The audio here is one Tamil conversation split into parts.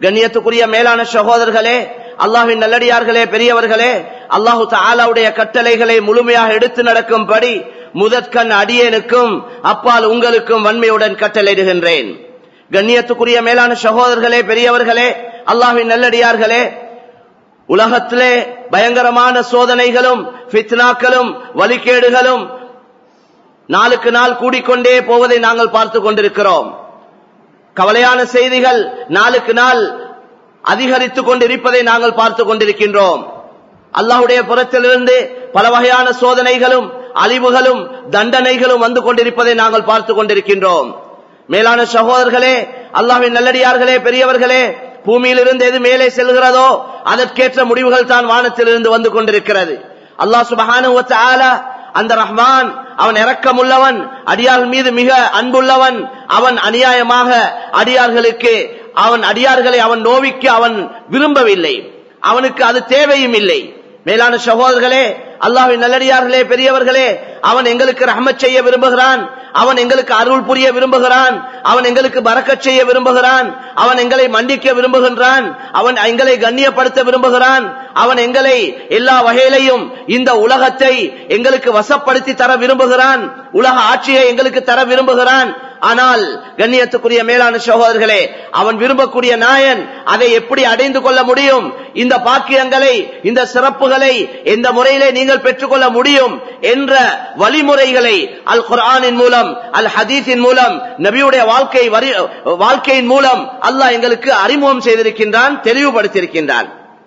கண்ணியத்துக்குரிய மேலான சகோதரர்களே அல்லாஹ்வின் நல்லடியார்களே பெரியவர்களே அல்லாஹு தாலாவுடைய கட்டளைகளை முழுமையாக எடுத்து நடக்கும்படி முதற்கண் அடியேனுக்கும் அப்பால் உங்களுக்கும் வன்மையுடன் கட்டளையிடுகின்றேன் கண்ணியத்துக்குரிய மேலான சகோதரர்களே பெரியவர்களே அல்லாஹ்வின் நல்லடியார்களே உலகத்திலே பயங்கரமான சோதனைகளும் ஃபித்னாக்களும் வழிகேடுகளும் நாளுக்கு நாள் கூடிக்கொண்டே போவதை நாங்கள் பார்த்து கொண்டிருக்கிறோம் கவலையான செய்திகள் நாளுக்கு நாள் அதிகரித்துக் கொண்டிருப்பதை நாங்கள் பார்த்து கொண்டிருக்கின்றோம் அல்லாஹுடைய புறத்திலிருந்து பல வகையான சோதனைகளும் அழிவுகளும் தண்டனைகளும் வந்து கொண்டிருப்பதை நாங்கள் பார்த்து கொண்டிருக்கின்றோம் மேலான சகோதரர்களே அல்லாஹ்வின் நல்லடியார்களே பெரியவர்களே பூமியிலிருந்து எது மேலே செல்கிறதோ அதற்கேற்ற முடிவுகள் தான் வானத்திலிருந்து வந்து கொண்டிருக்கிறது அல்லாஹ் சுபஹானஹு வ தஆலா அந்த ரஹ்மான் அவன் இரக்கமுள்ளவன் அடியார் மீது மிக அன்புள்ளவன் அவன் அநியாயமாக அடியார்களுக்கு அவன் அடியார்களை அவன் நோவிக்கு அவன் விரும்பவில்லை அவனுக்கு அது தேவையும் இல்லை மேலான சகோதரர்களே அல்லாஹ்வின் நல்லடியார்களே பெரியவர்களே அவன் எங்களுக்கு ரஹமத் செய்ய விரும்புகிறான் அவன் எங்களுக்கு அருள் புரிய விரும்புகிறான் அவன் எங்களுக்கு பறக்கச் செய்ய விரும்புகிறான் அவன் எங்களை மன்னிக்க விரும்புகின்றான் அவன் எங்களை கண்ணியப்படுத்த விரும்புகிறான் அவன் எங்களை எல்லா வகையிலையும் இந்த உலகத்தை எங்களுக்கு வசப்படுத்தி தர விரும்புகிறான் உலக ஆட்சியை எங்களுக்கு தர விரும்புகிறான் ஆனால் கண்ணியத்துக்குரிய மேலான சகோதரர்களே அவன் விரும்பக்கூடிய நாயன் அதை எப்படி அடைந்து கொள்ள முடியும் இந்த பாக்கியங்களை இந்த சிறப்புகளை எந்த முறையிலே நீங்கள் பெற்றுக்கொள்ள முடியும் என்ற வழிமுறைகளை அல் குர்ஆனின் மூலம் அல் ஹதீஸின் மூலம் நபியுடைய வாழ்க்கை வரி- வாழ்க்கையின் மூலம் அல்லாஹ் எங்களுக்கு அறிமுகம் செய்திருக்கின்றான் தெளிவுபடுத்தியிருக்கின்றான்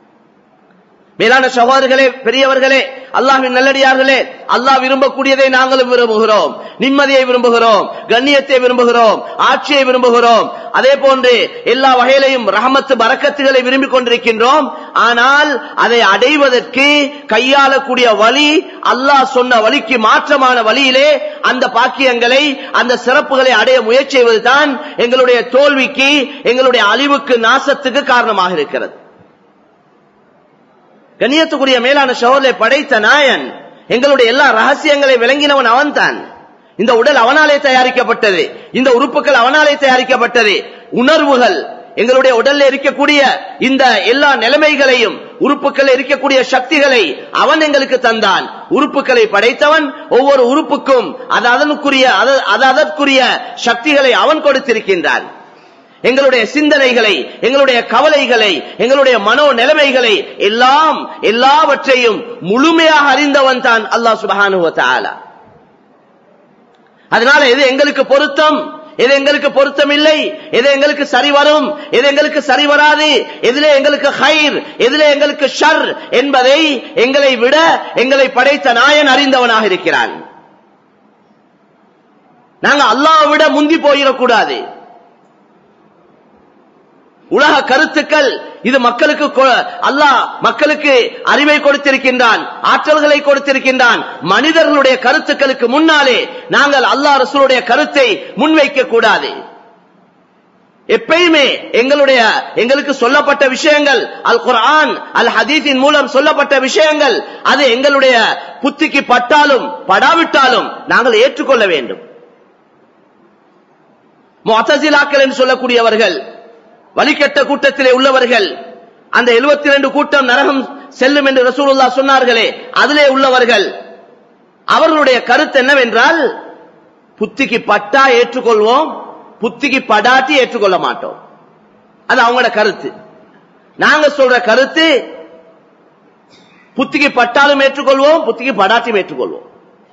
மேலான சகோதரர்களே பெரியவர்களே அல்லாஹ்வின் நல்லடியார்களே அல்லாஹ் விரும்பக்கூடியதை நாங்களும் விரும்புகிறோம் நிம்மதியை விரும்புகிறோம் கண்ணியத்தை விரும்புகிறோம் ஆட்சியை விரும்புகிறோம் அதே போன்று எல்லா வகையிலையும் ரஹமத்து பரக்கத்துகளை விரும்பிக் கொண்டிருக்கின்றோம் ஆனால் அதை அடைவதற்கு கையாளக்கூடிய வழி அல்லாஹ் சொன்ன வழிக்கு மாற்றமான வழியிலே அந்த பாக்கியங்களை அந்த சிறப்புகளை அடைய முயற்சி செய்வதுதான் எங்களுடைய தோல்விக்கு எங்களுடைய அழிவுக்கு நாசத்துக்கு காரணமாக இருக்கிறது கண்ணியத்துக்குரிய மேலான சோழலை படைத்த நாயன் எங்களுடைய எல்லா ரகசியங்களை விளங்கினவன் அவன்தான் இந்த உடல் அவனாலே தயாரிக்கப்பட்டது இந்த உறுப்புகள் அவனாலே தயாரிக்கப்பட்டது உணர்வுகள் எங்களுடைய உடல்ல இருக்கக்கூடிய இந்த எல்லா நிலைமைகளையும் உறுப்புகள் இருக்கக்கூடிய சக்திகளை அவன் எங்களுக்கு தந்தான் உறுப்புகளை படைத்தவன் ஒவ்வொரு உறுப்புக்கும் அது அதனுக்குரிய அது அது அதற்குரிய சக்திகளை அவன் கொடுத்திருக்கின்றான் எங்களுடைய சிந்தனைகளை எங்களுடைய கவலைகளை எங்களுடைய மனோ நிலைமைகளை எல்லாம் எல்லாவற்றையும் முழுமையாக அறிந்தவன் தான் அல்லாஹ் சுபஹானுவ தஆலா அதனால எது எங்களுக்கு பொருத்தம் எது எங்களுக்கு பொருத்தம் இல்லை எது எங்களுக்கு சரி வரும் எது எங்களுக்கு சரி வராது எதிலே எங்களுக்கு ஹைர் எதிலே எங்களுக்கு ஷர் என்பதை எங்களை விட எங்களை படைத்த நாயன் அறிந்தவனாக இருக்கிறான் நாங்க அல்லாஹ்வை விட முந்தி போயிடக்கூடாது உலக கருத்துக்கள் இது மக்களுக்கு கொ- அல்லாஹ் மக்களுக்கு அறிவை கொடுத்திருக்கின்றான் ஆற்றல்களை கொடுத்திருக்கின்றான் மனிதர்களுடைய கருத்துக்களுக்கு முன்னாலே நாங்கள் அல்லாஹ் ரசூலுடைய கருத்தை முன்வைக்க கூடாது எப்பயுமே எங்களுடைய எங்களுக்கு சொல்லப்பட்ட விஷயங்கள் அல் குர்ஆன் அல் ஹதீஸின் மூலம் சொல்லப்பட்ட விஷயங்கள் அது எங்களுடைய புத்திக்கு பட்டாலும் படாவிட்டாலும் நாங்கள் ஏற்றுக்கொள்ள வேண்டும் முஅத்தசிலாக்கள் என்று சொல்லக்கூடியவர்கள் வழிகட்ட கூட்டத்திலே உள்ளவர்கள் அந்த 72 கூட்டம் நரகம் செல்லும் என்று ரசூலுல்லாஹ் சொன்னார்களே அதிலே உள்ளவர்கள் அவர்களுடைய கருத்து என்னவென்றால் புத்திக்கு பட்டா ஏற்றுக்கொள்வோம் புத்திக்கு படாட்டி ஏற்றுக்கொள்ள மாட்டோம் அது அவங்களோட கருத்து நாங்க சொல்ற கருத்து புத்திக்கு பட்டாலும் ஏற்றுக்கொள்வோம் புத்திக்கு படாட்டியும் ஏற்றுக்கொள்வோம்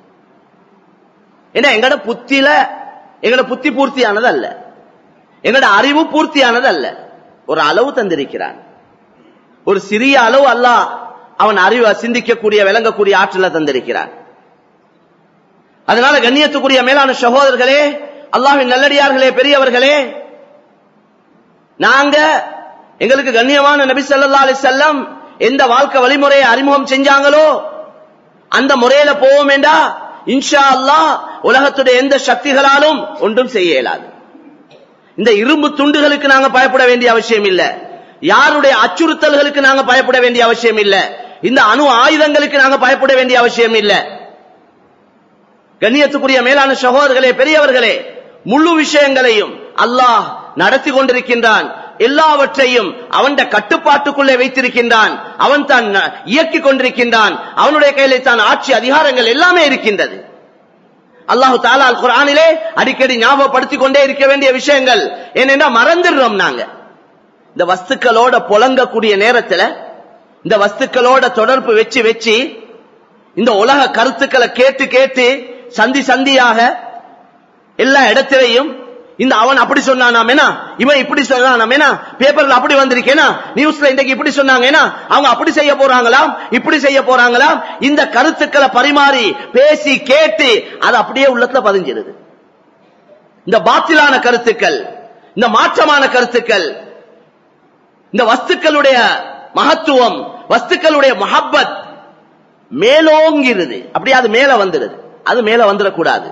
ஏன்னா எங்கட புத்தியில எங்கட புத்தி பூர்த்தியானது அல்ல எங்கட அறிவு பூர்த்தியானது அல்ல ஒரு அளவு தந்திருக்கிறான் ஒரு சிறிய அளவு அல்லாஹ் அவன் அறிவை சிந்திக்கக்கூடிய விளங்கக்கூடிய ஆற்றலை தந்திருக்கிறான் அதனால கண்ணியத்துக்குரிய மேலான சகோதரர்களே அல்லாஹ்வின் நல்லடியார்களே பெரியவர்களே நாங்க எங்களுக்கு கண்ணியமான நபி ஸல்லல்லாஹு அலைஹி வஸல்லம் எந்த வாழ்க்கை வழிமுறையை அறிமுகம் செஞ்சாங்களோ அந்த முறையில போவோம் என்றா இன்ஷா அல்லாஹ் உலகத்துடைய எந்த சக்திகளாலும் ஒன்றும் செய்ய இயலாது இந்த இரும்பு துண்டுகளுக்கு நாங்க பயப்பட வேண்டிய அவசியம் இல்ல யாருடைய அச்சுறுத்தல்களுக்கு நாங்க பயப்பட வேண்டிய அவசியம் இல்ல இந்த அணு ஆயுதங்களுக்கு நாங்க பயப்பட வேண்டிய அவசியம் இல்ல கண்ணியத்துக்குரிய மேலான சகோதரர்களே பெரியவர்களே முழு விஷயங்களையும் அல்லாஹ் நடத்தி கொண்டிருக்கின்றான் எல்லாவற்றையும் அவன் கட்டுப்பாட்டுக்குள்ளே வைத்திருக்கின்றான் அவன் தான் இயக்கிக் கொண்டிருக்கின்றான் அவனுடைய கையிலே தான் ஆட்சி அதிகாரங்கள் எல்லாமே இருக்கின்றது அல்லாஹு தாலா அல் குரானிலே அடிக்கடி ஞாபகப்படுத்திக் கொண்டே இருக்க வேண்டிய விஷயங்கள் ஏனென்றா மறந்துடுறோம் நாங்க இந்த வஸ்துக்களோட புழங்கக்கூடிய நேரத்துல இந்த வஸ்துக்களோட தொடர்பு வச்சு வச்சு இந்த உலக கருத்துக்களை கேட்டு கேட்டு சந்தி சந்தியாக எல்லா இடத்திலையும் இந்த அவன் அப்படி சொன்னானா இவன் இப்படி சொன்னானா பேப்பர்ல அப்படி வந்திருக்கேனா நியூஸ்ல இன்றைக்கு இப்படி சொன்னாங்கன்னா அவங்க அப்படி செய்ய போறாங்களாம் இப்படி செய்ய போறாங்களாம் இந்த கருத்துக்களை பரிமாறி பேசி கேட்டு அது அப்படியே உள்ளத்துல பதிஞ்சிருது இந்த பாத்திலான கருத்துக்கள் இந்த மாற்றமான கருத்துக்கள் இந்த வஸ்துக்களுடைய மகத்துவம் வஸ்துக்களுடைய மஹப்பத் மேலோங்கிறது அப்படியே அது மேல வந்துடுது அது மேல வந்துடக்கூடாது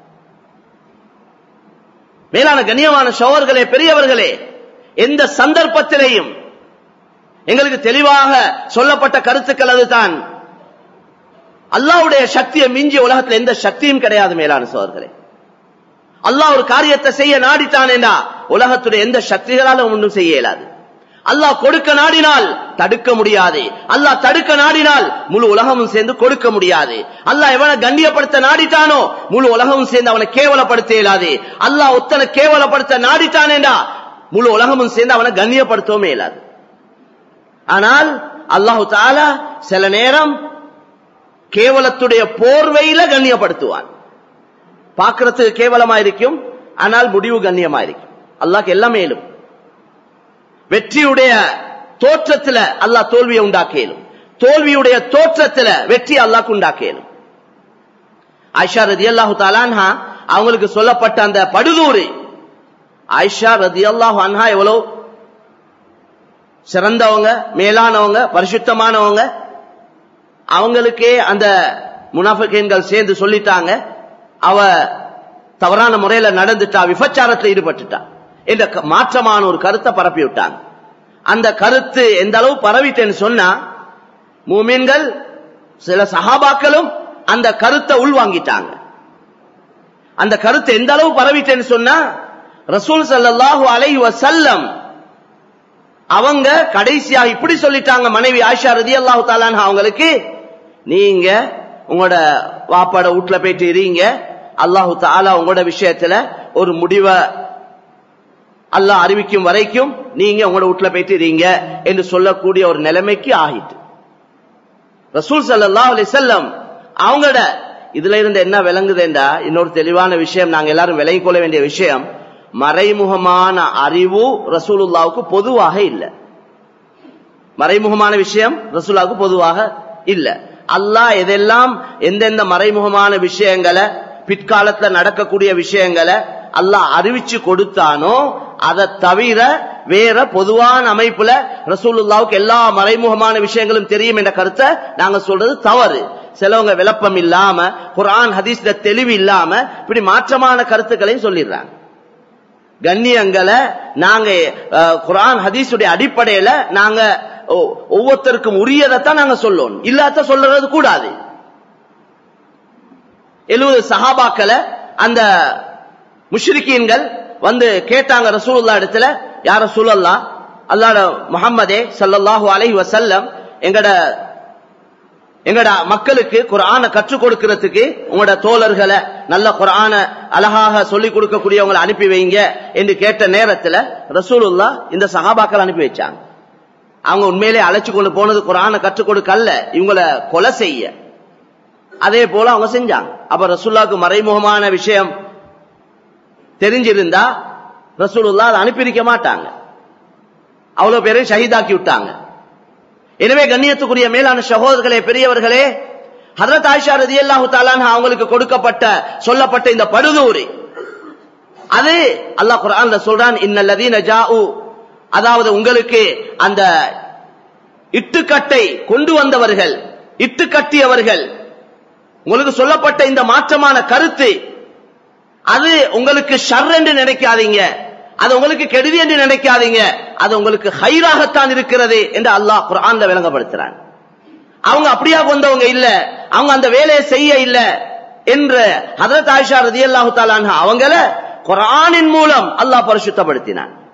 மேலான கண்ணியமான சோழர்களே பெரியவர்களே எந்த சந்தர்ப்பத்திலேயும் எங்களுக்கு தெளிவாக சொல்லப்பட்ட கருத்துக்கள் அதுதான் அல்லாவுடைய சக்தியை மிஞ்சிய உலகத்தில் எந்த சக்தியும் கிடையாது மேலான சோழர்களே அல்லாஹ் ஒரு காரியத்தை செய்ய நாடித்தான் என்றா உலகத்துடைய எந்த சக்திகளாலும் ஒன்றும் செய்ய இயலாது அல்லாஹ் கொடுக்க நாடினால் தடுக்க முடியாது அல்லாஹ் தடுக்க நாடினால் முழு உலகமும் சேர்ந்து கொடுக்க முடியாது அல்லாஹ் எவனை கண்ணியப்படுத்த நாடிட்டானோ முழு உலகமும் சேர்ந்து அவனை கேவலப்படுத்த இயலாது அல்லாஹ் ஒத்தனை கேவலப்படுத்த நாடிட்டானேண்டா முழு உலகமும் சேர்ந்து அவனை கண்ணியப்படுத்தவும் இயலாது ஆனால் அல்லாஹு தாலா சில நேரம் கேவலத்துடைய போர்வையில கண்ணியப்படுத்துவான் பார்க்கறதுக்கு கேவலமா இருக்கும் ஆனால் முடிவு கண்ணியமா இருக்கும் அல்லாஹ் எல்லாமே மேலும் வெற்றியுடைய தோற்றத்துல அல்லாஹ் தோல்வியை உண்டாக்கியலும் தோல்வியுடைய தோற்றத்துல வெற்றி அல்லாஹ் உண்டாக்கியலும் ஆயிஷா ரதி அல்லாஹு தாலான்ஹா அவங்களுக்கு சொல்லப்பட்ட அந்த படுதூறு ஆயிஷா ரதி அல்லாஹு அன்ஹா எவ்வளவு சிறந்தவங்க மேலானவங்க பரிசுத்தமானவங்க அவங்களுக்கே அந்த முனாஃபிகீன்கள் சேர்ந்து சொல்லிட்டாங்க அவ தவறான முறையில நடந்துட்டா விபச்சாரத்தில் ஈடுபட்டுட்டா என்ற மாற்றமான ஒரு கருத்தை பரப்பி விட்டாங்க அந்த கருத்து எந்த அளவு பரவிட்டேன்னு சொன்னா மூமின்கள் சில சகாபாக்களும் அந்த கருத்தை உள்வாங்கிட்டாங்க அந்த கருத்து எந்த அளவு பரவிட்டேன்னு சொன்னா ரசூல் சல்லாஹூ அலைஹி வசல்லம் அவங்க கடைசியா இப்படி சொல்லிட்டாங்க மனைவி ஆயிஷா ரதி அல்லாஹு தாலான் அவங்களுக்கு நீங்க உங்களோட வாப்பாட வீட்டுல போயிட்டு இருங்க அல்லாஹு தாலா உங்களோட விஷயத்துல ஒரு முடிவை அல்லாஹ் அறிவிக்கும் வரைக்கும் நீங்க உங்களோட வீட்டுல போயிட்டு இருங்க என்று சொல்லக்கூடிய ஒரு நிலைமைக்கு ஆகிட்டு ரசூல் சல்லாஹ் அலி செல்லம் அவங்களோட இதுல இருந்து என்ன விளங்குதுண்டா இன்னொரு தெளிவான விஷயம் நாங்க எல்லாரும் விலகிக் கொள்ள வேண்டிய விஷயம் மறைமுகமான அறிவு ரசூலுல்லாவுக்கு பொதுவாக இல்லை மறைமுகமான விஷயம் ரசூலாவுக்கு பொதுவாக இல்ல அல்லாஹ் எதெல்லாம் எந்தெந்த மறைமுகமான விஷயங்களை பிற்காலத்துல நடக்கக்கூடிய விஷயங்களை அல்லாஹ் அறிவிச்சு கொடுத்தானோ அதை தவிர வேற பொதுவான அமைப்புல ரசூலுல்லாவுக்கு எல்லா மறைமுகமான விஷயங்களும் தெரியும் என்ற கருத்தை நாங்க சொல்றது தவறு சிலவங்க விளப்பம் இல்லாம குரான் ஹதீஸ்ல தெளிவு இல்லாம இப்படி மாற்றமான கருத்துக்களையும் சொல்லிடுறாங்க கண்ணியங்களை நாங்க குரான் ஹதீஸுடைய அடிப்படையில நாங்க ஒவ்வொருத்தருக்கும் உரியதைத்தான் நாங்க சொல்லணும் இல்லாத சொல்றது கூடாது எழுபது சஹாபாக்களை அந்த முஷ்ரிக்கீன்கள் வந்து கேட்டாங்க ரசூலுல்லா இடத்துல யார சூழல்லா அல்லாட முகம்மதே சல்லல்லாஹு அலைஹி வசல்லம் எங்கட எங்கட மக்களுக்கு குரான கற்றுக் கொடுக்கிறதுக்கு உங்களோட தோழர்களை நல்ல குரான அழகாக சொல்லிக் கொடுக்கக்கூடியவங்களை அனுப்பி வைங்க என்று கேட்ட நேரத்துல ரசூலுல்லா இந்த சகாபாக்கள் அனுப்பி வச்சாங்க அவங்க உண்மையிலே அழைச்சு கொண்டு போனது குரான கற்றுக் கொடுக்கல்ல இவங்களை கொலை செய்ய அதே போல அவங்க செஞ்சாங்க அப்ப ரசூல்லாவுக்கு மறைமுகமான விஷயம் தெரிஞ்சிருந்தா ரசூலுல்லா அதை அனுப்பியிருக்க மாட்டாங்க அவ்வளவு பேரையும் ஷஹீதாக்கி விட்டாங்க எனவே கண்ணியத்துக்குரிய மேலான சகோதரர்களே பெரியவர்களே ஹதரத் ஆயிஷா ரதி அல்லாஹு தாலான் அவங்களுக்கு கொடுக்கப்பட்ட சொல்லப்பட்ட இந்த படுதூரி அது அல்லாஹ் குரான்ல சொல்றான் இன்னல்லதீன ஜாஉ அதாவது உங்களுக்கு அந்த இட்டுக்கட்டை கொண்டு வந்தவர்கள் இட்டு கட்டியவர்கள் உங்களுக்கு சொல்லப்பட்ட இந்த மாற்றமான கருத்து அது உங்களுக்கு ஷர் என்று நினைக்காதீங்க அது உங்களுக்கு கெடுதி என்று நினைக்காதீங்க அது உங்களுக்கு ஹைராகத்தான் இருக்கிறது என்று அல்லாஹ் குரான்ல விளங்கப்படுத்துறான் அவங்க அப்படியா வந்தவங்க இல்ல அவங்க அந்த வேலையை செய்ய இல்ல என்று ஹதரத் ஆயிஷா ரதி அல்லாஹு அவங்கள குரானின் மூலம் அல்லாஹ் பரிசுத்தப்படுத்தினான்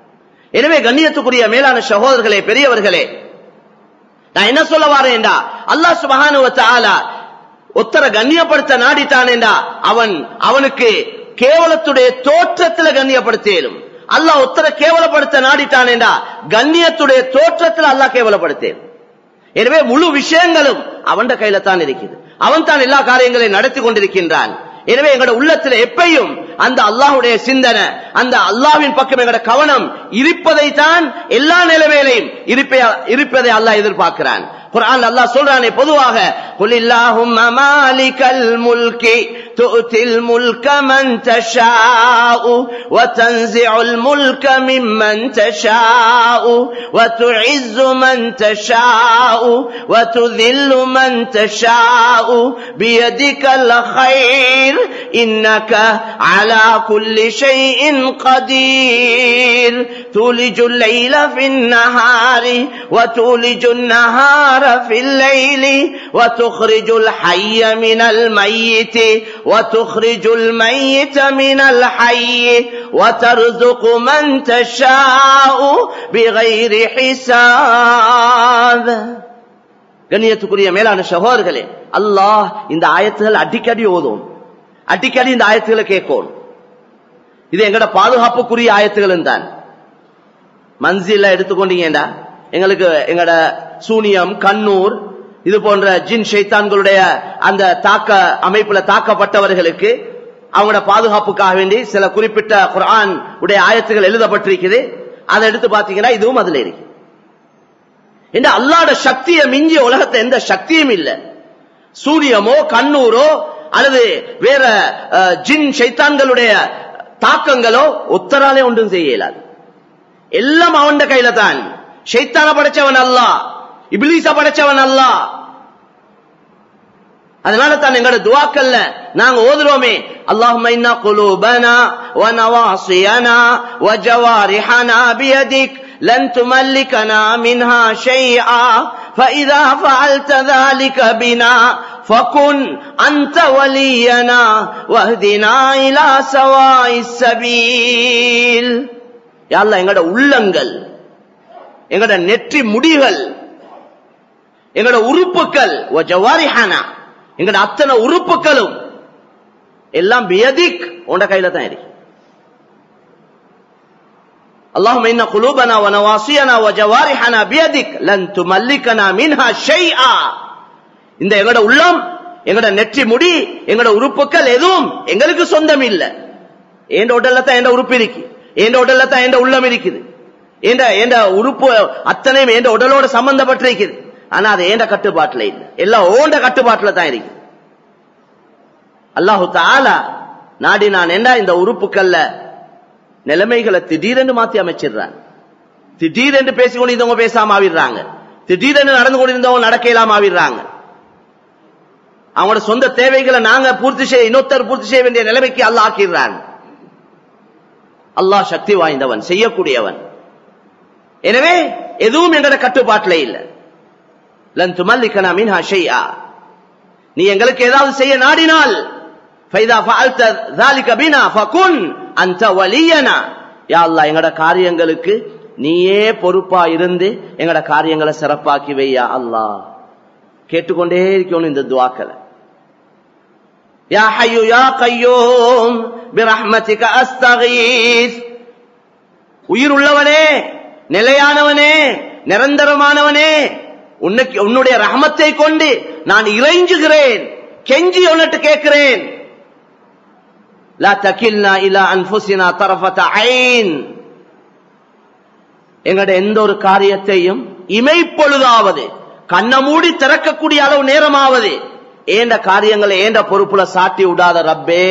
எனவே கண்ணியத்துக்குரிய மேலான சகோதரர்களே பெரியவர்களே நான் என்ன சொல்ல வாரேன்டா அல்லாஹ் சுபஹானுவ தஆலா ஒத்தர கண்ணியப்படுத்த நாடிட்டானேண்டா அவன் அவனுக்கு கேவலத்துடைய தோற்றத்துல கண்ணியப்படுத்தேலும் அல்லாஹ் ஒத்தர கேவலப்படுத்த நாடிட்டானேண்டா கண்ணியத்துடைய தோற்றத்துல அல்லாஹ் கேவலப்படுத்தேன் எனவே முழு விஷயங்களும் அவன் கையில தான் இருக்குது அவன் தான் எல்லா காரியங்களையும் நடத்தி கொண்டிருக்கின்றான் எனவே எங்களோட உள்ளத்துல எப்பையும் அந்த அல்லாஹுடைய சிந்தனை அந்த அல்லாஹ்வின் பக்கம் எங்களோட கவனம் இருப்பதை தான் எல்லா நிலைமையிலையும் இருப்பை- இருப்பதை அல்லாஹ் எதிர்பார்க்கிறான் குர்ஆன் அல்லாஹ் சொல்றானே பொதுவாக قل اللهم مالك الملك تؤتي الملك من تشاء وتنزع الملك ممن تشاء وتعز من تشاء وتذل من تشاء بيدك الخير إنك على كل شيء قدير تولج الليل في النهار وتولج النهار في الليل وتخرج الحي من الميت وتخرج الميت من الحي وترزق من تشاء بغير حساب கண்ணியத்துக்குரிய மேலான சகோதரர்களே அல்லாஹ் இந்த ஆயத்துகள் அடிக்கடி ஓதும் அடிக்கடி இந்த ஆயத்துகளை கேட்கும் இது எங்கட பாதுகாப்புக்குரிய ஆயத்துகளும் தான் மன்சில எடுத்துக்கொண்டீங்கடா எங்களுக்கு எங்கட சூனியம் கண்ணூர் இது போன்ற ஜின் ஷைத்தான்களுடைய அந்த தாக்க அமைப்புல தாக்கப்பட்டவர்களுக்கு அவங்களோட பாதுகாப்புக்காக வேண்டி சில குறிப்பிட்ட குர்ஆன் உடைய ஆயத்துகள் எழுதப்பட்டிருக்குது அதை எடுத்து பாத்தீங்கன்னா இதுவும் அதுல இருக்கு இந்த அல்லாட சக்தியை மிஞ்சிய உலகத்தை எந்த சக்தியும் இல்ல சூரியமோ கண்ணூரோ அல்லது வேற அஹ், ஜின் ஷைத்தான்களுடைய தாக்கங்களோ ஒத்தராலே ஒன்றும் செய்ய இயலாது எல்லாம் அவன் கையில தான் ஷைத்தான படைச்சவன் அல்லாஹ் இபிலீச படைச்சவன் அல்லாஹ் அதனால தான் எங்களோட துவாக்கல்ல நாங்க ஓதுறோமே اللهم إن قلوبنا ونواصينا وجوارحنا بيدك لن تملكنا منها شيئا فإذا فعلت ذلك بنا فكن أنت ولينا واهدنا إلى سواء السبيل يا الله எங்களோட உள்ளங்கள் எங்களோட நெற்றி முடிகள் எங்களோட உறுப்புகள் ஜவாரிஹானா எங்களோட அத்தனை உறுப்புகளும் எல்லாம் பியதிக் உண்ட கையில தான் இருக்கு اللهم إن قلوبنا ونواصينا وجوارحنا بيدك لن تملكنا منها شيئا இந்த எங்கட உள்ளம் எங்கட நெற்றி முடி எங்கட உறுப்புகள் எதுவும் எங்களுக்கு சொந்தம் இல்ல எந்த உடல்ல தான் எந்த உறுப்பு இருக்கு எந்த உடல்ல தான் எந்த உள்ளம் இருக்குது எந்த எந்த உறுப்பு அத்தனையும் எந்த உடலோட சம்பந்தப்பட்டிருக்குது ஆனா அது ஏண்ட கட்டுப்பாட்டுல இல்ல எல்லாம் ஓண்ட கட்டுப்பாட்டுல தான் இருக்கு அல்லாஹு தாலா நாடி நான் என்ன இந்த உறுப்புக்கள்ல நிலைமைகளை திடீரென்று மாத்தி அமைச்சிடுறாங்க திடீரென்று பேசிக்கொண்டு இருந்தவங்க பேசாம ஆவிடுறாங்க திடீரென்று நடந்து கொண்டிருந்தவங்க நடக்க இல்லாம ஆவிடுறாங்க அவங்களோட சொந்த தேவைகளை நாங்க பூர்த்தி செய்ய இன்னொருத்தர் பூர்த்தி செய்ய வேண்டிய நிலைமைக்கு அல்லாஹ் ஆக்கிடுறாங்க அல்லாஹ் சக்தி வாய்ந்தவன் செய்யக்கூடியவன் எனவே எதுவும் எங்களோட கட்டுப்பாட்டுல இல்ல லன் துமல்லிக்கனா மின்ஹா ஷைஆ நீ எங்களுக்கு ஏதாவது செய்ய நாடினால் ஃபைதா ஃபஅல்த ذلك بنا فكن انت ولينا யா அல்லாஹ் எங்கட காரியங்களுக்கு நீயே பொறுப்பா இருந்து எங்கட காரியங்களை சிறப்பாக்கி வையா அல்லாஹ் கேட்டுக்கொண்டே இருக்கணும் இந்த துவாக்களை யா ஹய்யு யா கய்யூம் பிரஹ்மதிக அஸ்தகீஸ் உயிர் உள்ளவனே நிலையானவனே நிரந்தரமானவனே உன்னைக்கு உன்னுடைய ரஹமத்தை கொண்டு நான் இறைஞ்சுகிறேன் கெஞ்சி உன்னிட்டு கேட்கிறேன் லா தகில்னா இலா அன்ஃபுசினா தரஃபத ஐன் எங்களுடைய எந்த ஒரு காரியத்தையும் இமைப்பொழுதாவது கண்ண மூடி திறக்கக்கூடிய அளவு நேரமாவது ஏண்ட காரியங்களை ஏண்ட பொறுப்புல சாட்டி விடாத ரப்பே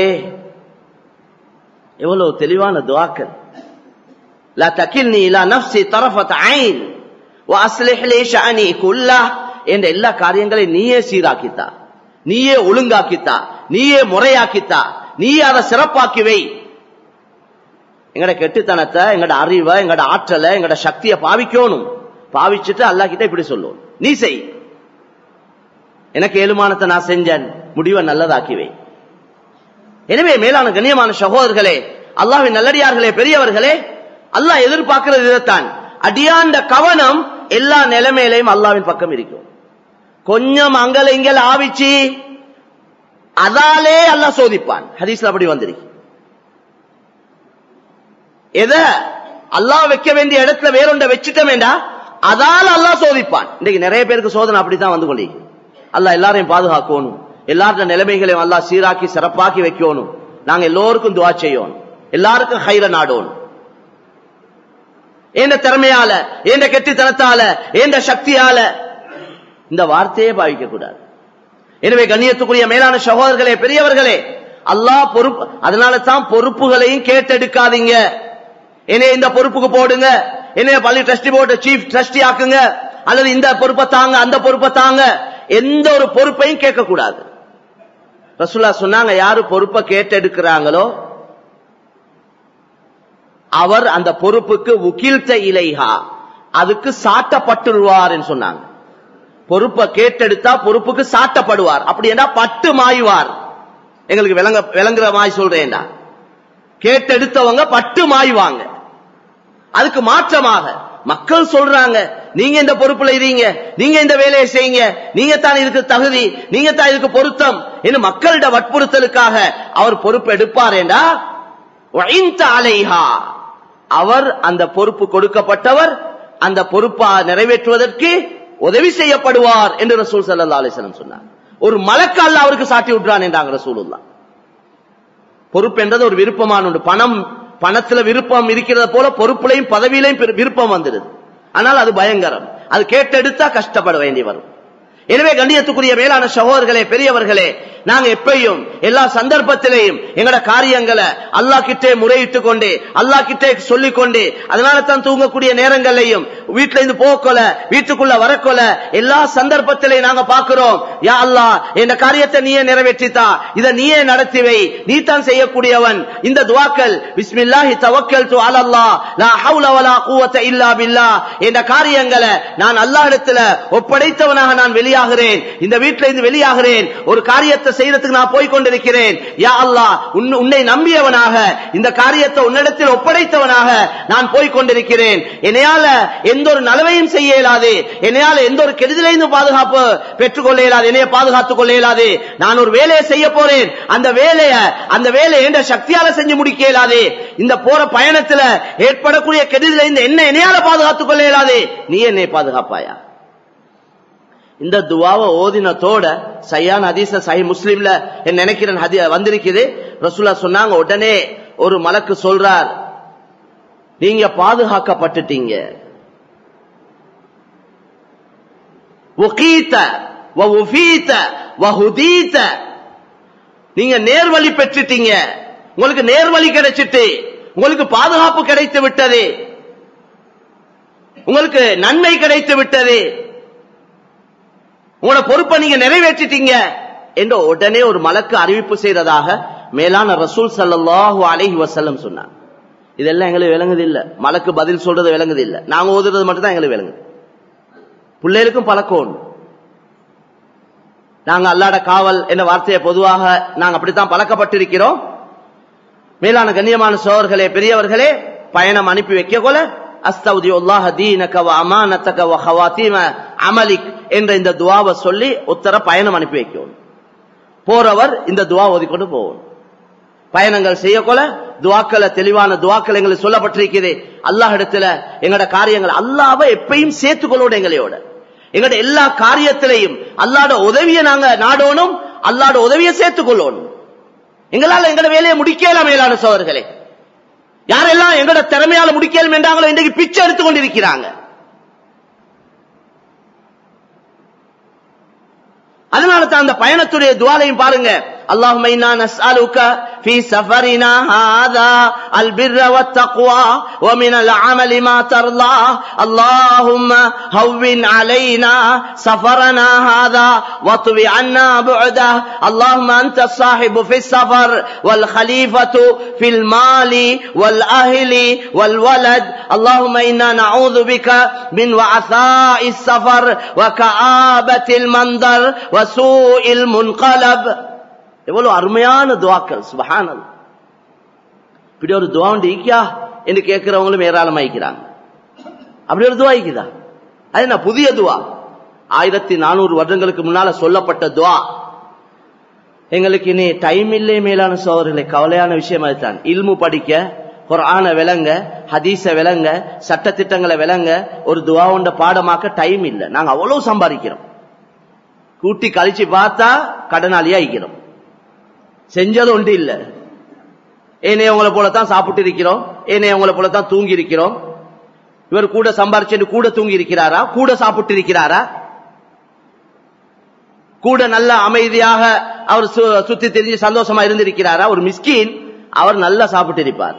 எவ்வளவு தெளிவான துவாக்கள் لا تكلني الى نفسي طرفة عين واصلح لي شأني كله என்ற எல்லா காரியங்களையும் நீயே சீராக்கித்தா நீயே ஒழுங்காக்கித்தா நீயே முறையாக்கித்தா நீயே அதை சிறப்பாக்கி வை எங்கட கெட்டுத்தனத்தை எங்கட அறிவை எங்கட ஆற்றலை எங்கட சக்தியை பாவிக்கணும் பாவிச்சுட்டு அல்லா கிட்ட இப்படி சொல்லுவோம் நீ செய் எனக்கு ஏழுமானத்தை நான் செஞ்சேன் முடிவை நல்லதாக்கி வை எனவே மேலான கண்ணியமான சகோதரர்களே அல்லாஹ்வின் நல்லடியார்களே பெரியவர்களே அல்லாஹ் எதிர்பார்க்கிறது இதைத்தான் அடியாண்ட கவனம் எல்லா நிலைமையிலையும் அல்லாவின் பக்கம் இருக்கும் கொஞ்சம் அங்கல இங்கல ஆவிச்சு அதாலே அல்லாஹ் சோதிப்பான் ஹதீஸ்ல அப்படி வந்திருக்கு எத அல்லாஹ் வைக்க வேண்டிய இடத்துல வேறொண்ட வச்சுட்டோமேண்டா அதால அல்லாஹ் சோதிப்பான் இன்னைக்கு நிறைய பேருக்கு சோதனை அப்படித்தான் வந்து கொள்ளி அல்லாஹ் எல்லாரையும் பாதுகாக்கணும் எல்லாரோட நிலைமைகளையும் அல்லாஹ் சீராக்கி சிறப்பாக்கி வைக்கணும் நாங்க எல்லோருக்கும் துவா செய்யணும் எல்லாருக்கும் ஹைர நாடணும் எந்த திறமையால எந்த கெட்டித்தனத்தால எந்த சக்தியால இந்த வார்த்தையே பாவிக்க கூடாது எனவே கண்ணியத்துக்குரிய மேலான சகோதரர்களே பெரியவர்களே அல்லாஹ் பொறுப்பு அதனால தான் பொறுப்புகளையும் கேட்டெடுக்காதீங்க என்னைய இந்த பொறுப்புக்கு போடுங்க என்னைய பள்ளி ட்ரஸ்டி போர்டு சீஃப் ட்ரஸ்டி ஆக்குங்க அல்லது இந்த பொறுப்பை தாங்க அந்த பொறுப்பை தாங்க எந்த ஒரு பொறுப்பையும் கேட்க கூடாது ரசூல்லா சொன்னாங்க யாரு பொறுப்பை கேட்டெடுக்கிறாங்களோ அவர் அந்த பொறுப்புக்கு உகில்த இலைஹா அதுக்கு சாட்டப்பட்டுருவார் சொன்னாங்க பொறுப்பை கேட்டெடுத்தா பொறுப்புக்கு சாட்டப்படுவார் அப்படி என்ன பட்டு மாய்வார் எங்களுக்கு விளங்க விளங்குற மாதிரி சொல்றேன்டா கேட்டெடுத்தவங்க பட்டு மாய்வாங்க அதுக்கு மாற்றமாக மக்கள் சொல்றாங்க நீங்க இந்த பொறுப்புல இருங்க நீங்க இந்த வேலையை செய்யுங்க நீங்க தான் இதுக்கு தகுதி நீங்க தான் இதுக்கு பொருத்தம் என்று மக்களிட வற்புறுத்தலுக்காக அவர் பொறுப்பு எடுப்பாரேண்டா அலைஹா அவர் அந்த பொறுப்பு கொடுக்கப்பட்டவர் அந்த பொறுப்பா நிறைவேற்றுவதற்கு உதவி செய்யப்படுவார் என்று ரசூல் சல்லா அலிஸ்லம் சொன்னார் ஒரு மலக்கால் அவருக்கு சாட்டி விட்டுறான் என்றாங்க ரசூலுல்லா பொறுப்பு என்றது ஒரு விருப்பமான ஒன்று பணம் பணத்துல விருப்பம் இருக்கிறத போல பொறுப்புலையும் பதவியிலையும் விருப்பம் வந்துடுது ஆனால் அது பயங்கரம் அது கேட்டெடுத்தா கஷ்டப்பட வேண்டி வரும் எனவே கண்ணியத்துக்குரிய மேலான சகோதரர்களே பெரியவர்களே நாங்க எப்பயும் எல்லா சந்தர்ப்பத்திலையும் எங்கட காரியங்களை அல்லா கிட்டே முறையிட்டு கொண்டு அல்லா கிட்டே சொல்லிக் கொண்டு அதனால தான் தூங்கக்கூடிய நேரங்களையும் வீட்டுல இருந்து போக்கொல வீட்டுக்குள்ள வரக்கொல எல்லா சந்தர்ப்பத்திலையும் நாங்க பாக்குறோம் யா அல்லா இந்த காரியத்தை நீயே நிறைவேற்றித்தா இதை நீயே நடத்தி வை நீ தான் செய்யக்கூடியவன் இந்த துவாக்கள் பிஸ்மில்லாஹி தவக்கல் து அலல்லா லா ஹவுல வலா குவத்த இல்லா பில்லா இந்த காரியங்களை நான் அல்லாஹ் இடத்துல ஒப்படைத்தவனாக நான் வெளியாகிறேன் இந்த வீட்டில இருந்து வெளியாகிறேன் ஒரு காரியத்தை செய்யறதுக்கு நான் போய் கொண்டிருக்கிறேன் யா அல்லாஹ் உன்னை நம்பியவனாக இந்த காரியத்தை உன்னிடத்தில் ஒப்படைத்தவனாக நான் போய் கொண்டிருக்கிறேன் என்னையால எந்த ஒரு நலவையும் செய்ய இயலாது என்னையால எந்த ஒரு கெடுதலையும் பாதுகாப்பு பெற்றுக் கொள்ள இயலாது என்னைய பாதுகாத்துக் கொள்ள இயலாது நான் ஒரு வேலையை செய்ய போறேன் அந்த வேலைய அந்த வேலையை என்ற சக்தியால செஞ்சு முடிக்க இயலாது இந்த போற பயணத்துல ஏற்படக்கூடிய கெடுதலை இந்த என்ன என்னையால பாதுகாத்துக் கொள்ள இயலாது நீ என்னை பாதுகாப்பாயா இந்த துவாவை ஓதினத்தோட சையான் ஹதீஸ சஹி முஸ்லீம்ல நினைக்கிறேன் வந்திருக்குது ரசூல்லா சொன்னாங்க உடனே ஒரு மலக்கு சொல்றார் நீங்க பாதுகாக்கப்பட்டுட்டீங்க நீங்க நேர்வழி பெற்றுட்டீங்க உங்களுக்கு நேர்வழி கிடைச்சிட்டு உங்களுக்கு பாதுகாப்பு கிடைத்து விட்டது உங்களுக்கு நன்மை கிடைத்து விட்டது உங்களோட பொறுப்பை நீங்க நிறைவேற்றிட்டீங்க என்று உடனே ஒரு மலக்கு அறிவிப்பு செய்ததாக மேலான ரசூல் சல்லாஹூ அலஹி வசல்லம் சொன்னார் இதெல்லாம் எங்களுக்கு விளங்குது இல்ல மலக்கு பதில் சொல்றது விளங்குது இல்ல நாங்க ஓதுறது மட்டும் தான் எங்களுக்கு விளங்குது பிள்ளைகளுக்கும் பழக்கம் உண்டு நாங்க அல்லாட காவல் என்ற வார்த்தையை பொதுவாக நாங்க அப்படித்தான் பழக்கப்பட்டிருக்கிறோம் மேலான கண்ணியமான சோழர்களே பெரியவர்களே பயணம் அனுப்பி வைக்க கொல அஸ்தௌதி உல்லாஹ தீனக வ அமானத்தக வ ஹவாத்தீம அமலிக் என்ற இந்த துவாவை சொல்லி உத்தர பயணம் அனுப்பி வைக்கணும் போறவர் இந்த துவா ஓதிக்கொண்டு போகணும் பயணங்கள் செய்யக்கொள்ள துவாக்களை தெளிவான துவாக்கள் எங்களுக்கு சொல்லப்பட்டிருக்கிறது அல்லாஹ் இடத்துல எங்கட காரியங்கள் அல்லாவை எப்பயும் சேர்த்துக்கொள்ளோட எங்களையோட எங்கட எல்லா காரியத்திலையும் அல்லாட உதவியை நாங்க நாடணும் அல்லாட உதவியை சேர்த்துக்கொள்ளணும் எங்களால எங்கட வேலையை முடிக்கலாம் மேலான சோதர்களே யாரெல்லாம் எங்கட திறமையால முடிக்கலும் என்றாங்களோ இன்றைக்கு பிச்சை எடுத்துக் கொண்டிருக்கிறாங்க அதனால தான் அந்த பயணத்துடைய துவாலையும் பாருங்க اللهم إنا نسألك في سفرنا هذا البر والتقوى ومن العمل ما ترضى اللهم هون علينا سفرنا هذا واطو عنا بعده اللهم أنت الصاحب في السفر والخليفة في المال والأهل والولد اللهم إنا نعوذ بك من وعثاء السفر وكآبة المنظر وسوء المنقلب எவ்வளவு அருமையான துவாக்கள் சுபஹானல் இப்படி ஒரு துவா உண்டு ஈக்கியா என்று கேட்கிறவங்களும் ஏராளமாயிக்கிறாங்க அப்படி ஒரு துவா இருக்குதா அது என்ன புதிய துவா ஆயிரத்தி நானூறு வருடங்களுக்கு முன்னால சொல்லப்பட்ட துவா எங்களுக்கு இனி டைம் இல்லை மேலான சோதரிகளை கவலையான விஷயம் அதுதான் இல்மு படிக்க குர்ஆன விளங்க ஹதீஸ விளங்க சட்ட திட்டங்களை விளங்க ஒரு துவாவுண்ட பாடமாக்க டைம் இல்லை நாங்க அவ்வளவு சம்பாதிக்கிறோம் கூட்டி கழிச்சு பார்த்தா கடனாளியா ஆகிக்கிறோம் செஞ்சது ஒன்று இல்ல ஏனைய உங்களை போலத்தான் சாப்பிட்டு இருக்கிறோம் ஏனைய உங்களை போலத்தான் தூங்கி இருக்கிறோம் இவர் கூட சம்பாரிச்சு கூட தூங்கி இருக்கிறாரா கூட சாப்பிட்டு இருக்கிறாரா கூட நல்ல அமைதியாக அவர் சு- சுத்தி தெரிஞ்சு சந்தோஷமா இருந்திருக்கிறாரா ஒரு மிஸ்கின் அவர் நல்லா சாப்பிட்டு இருப்பார்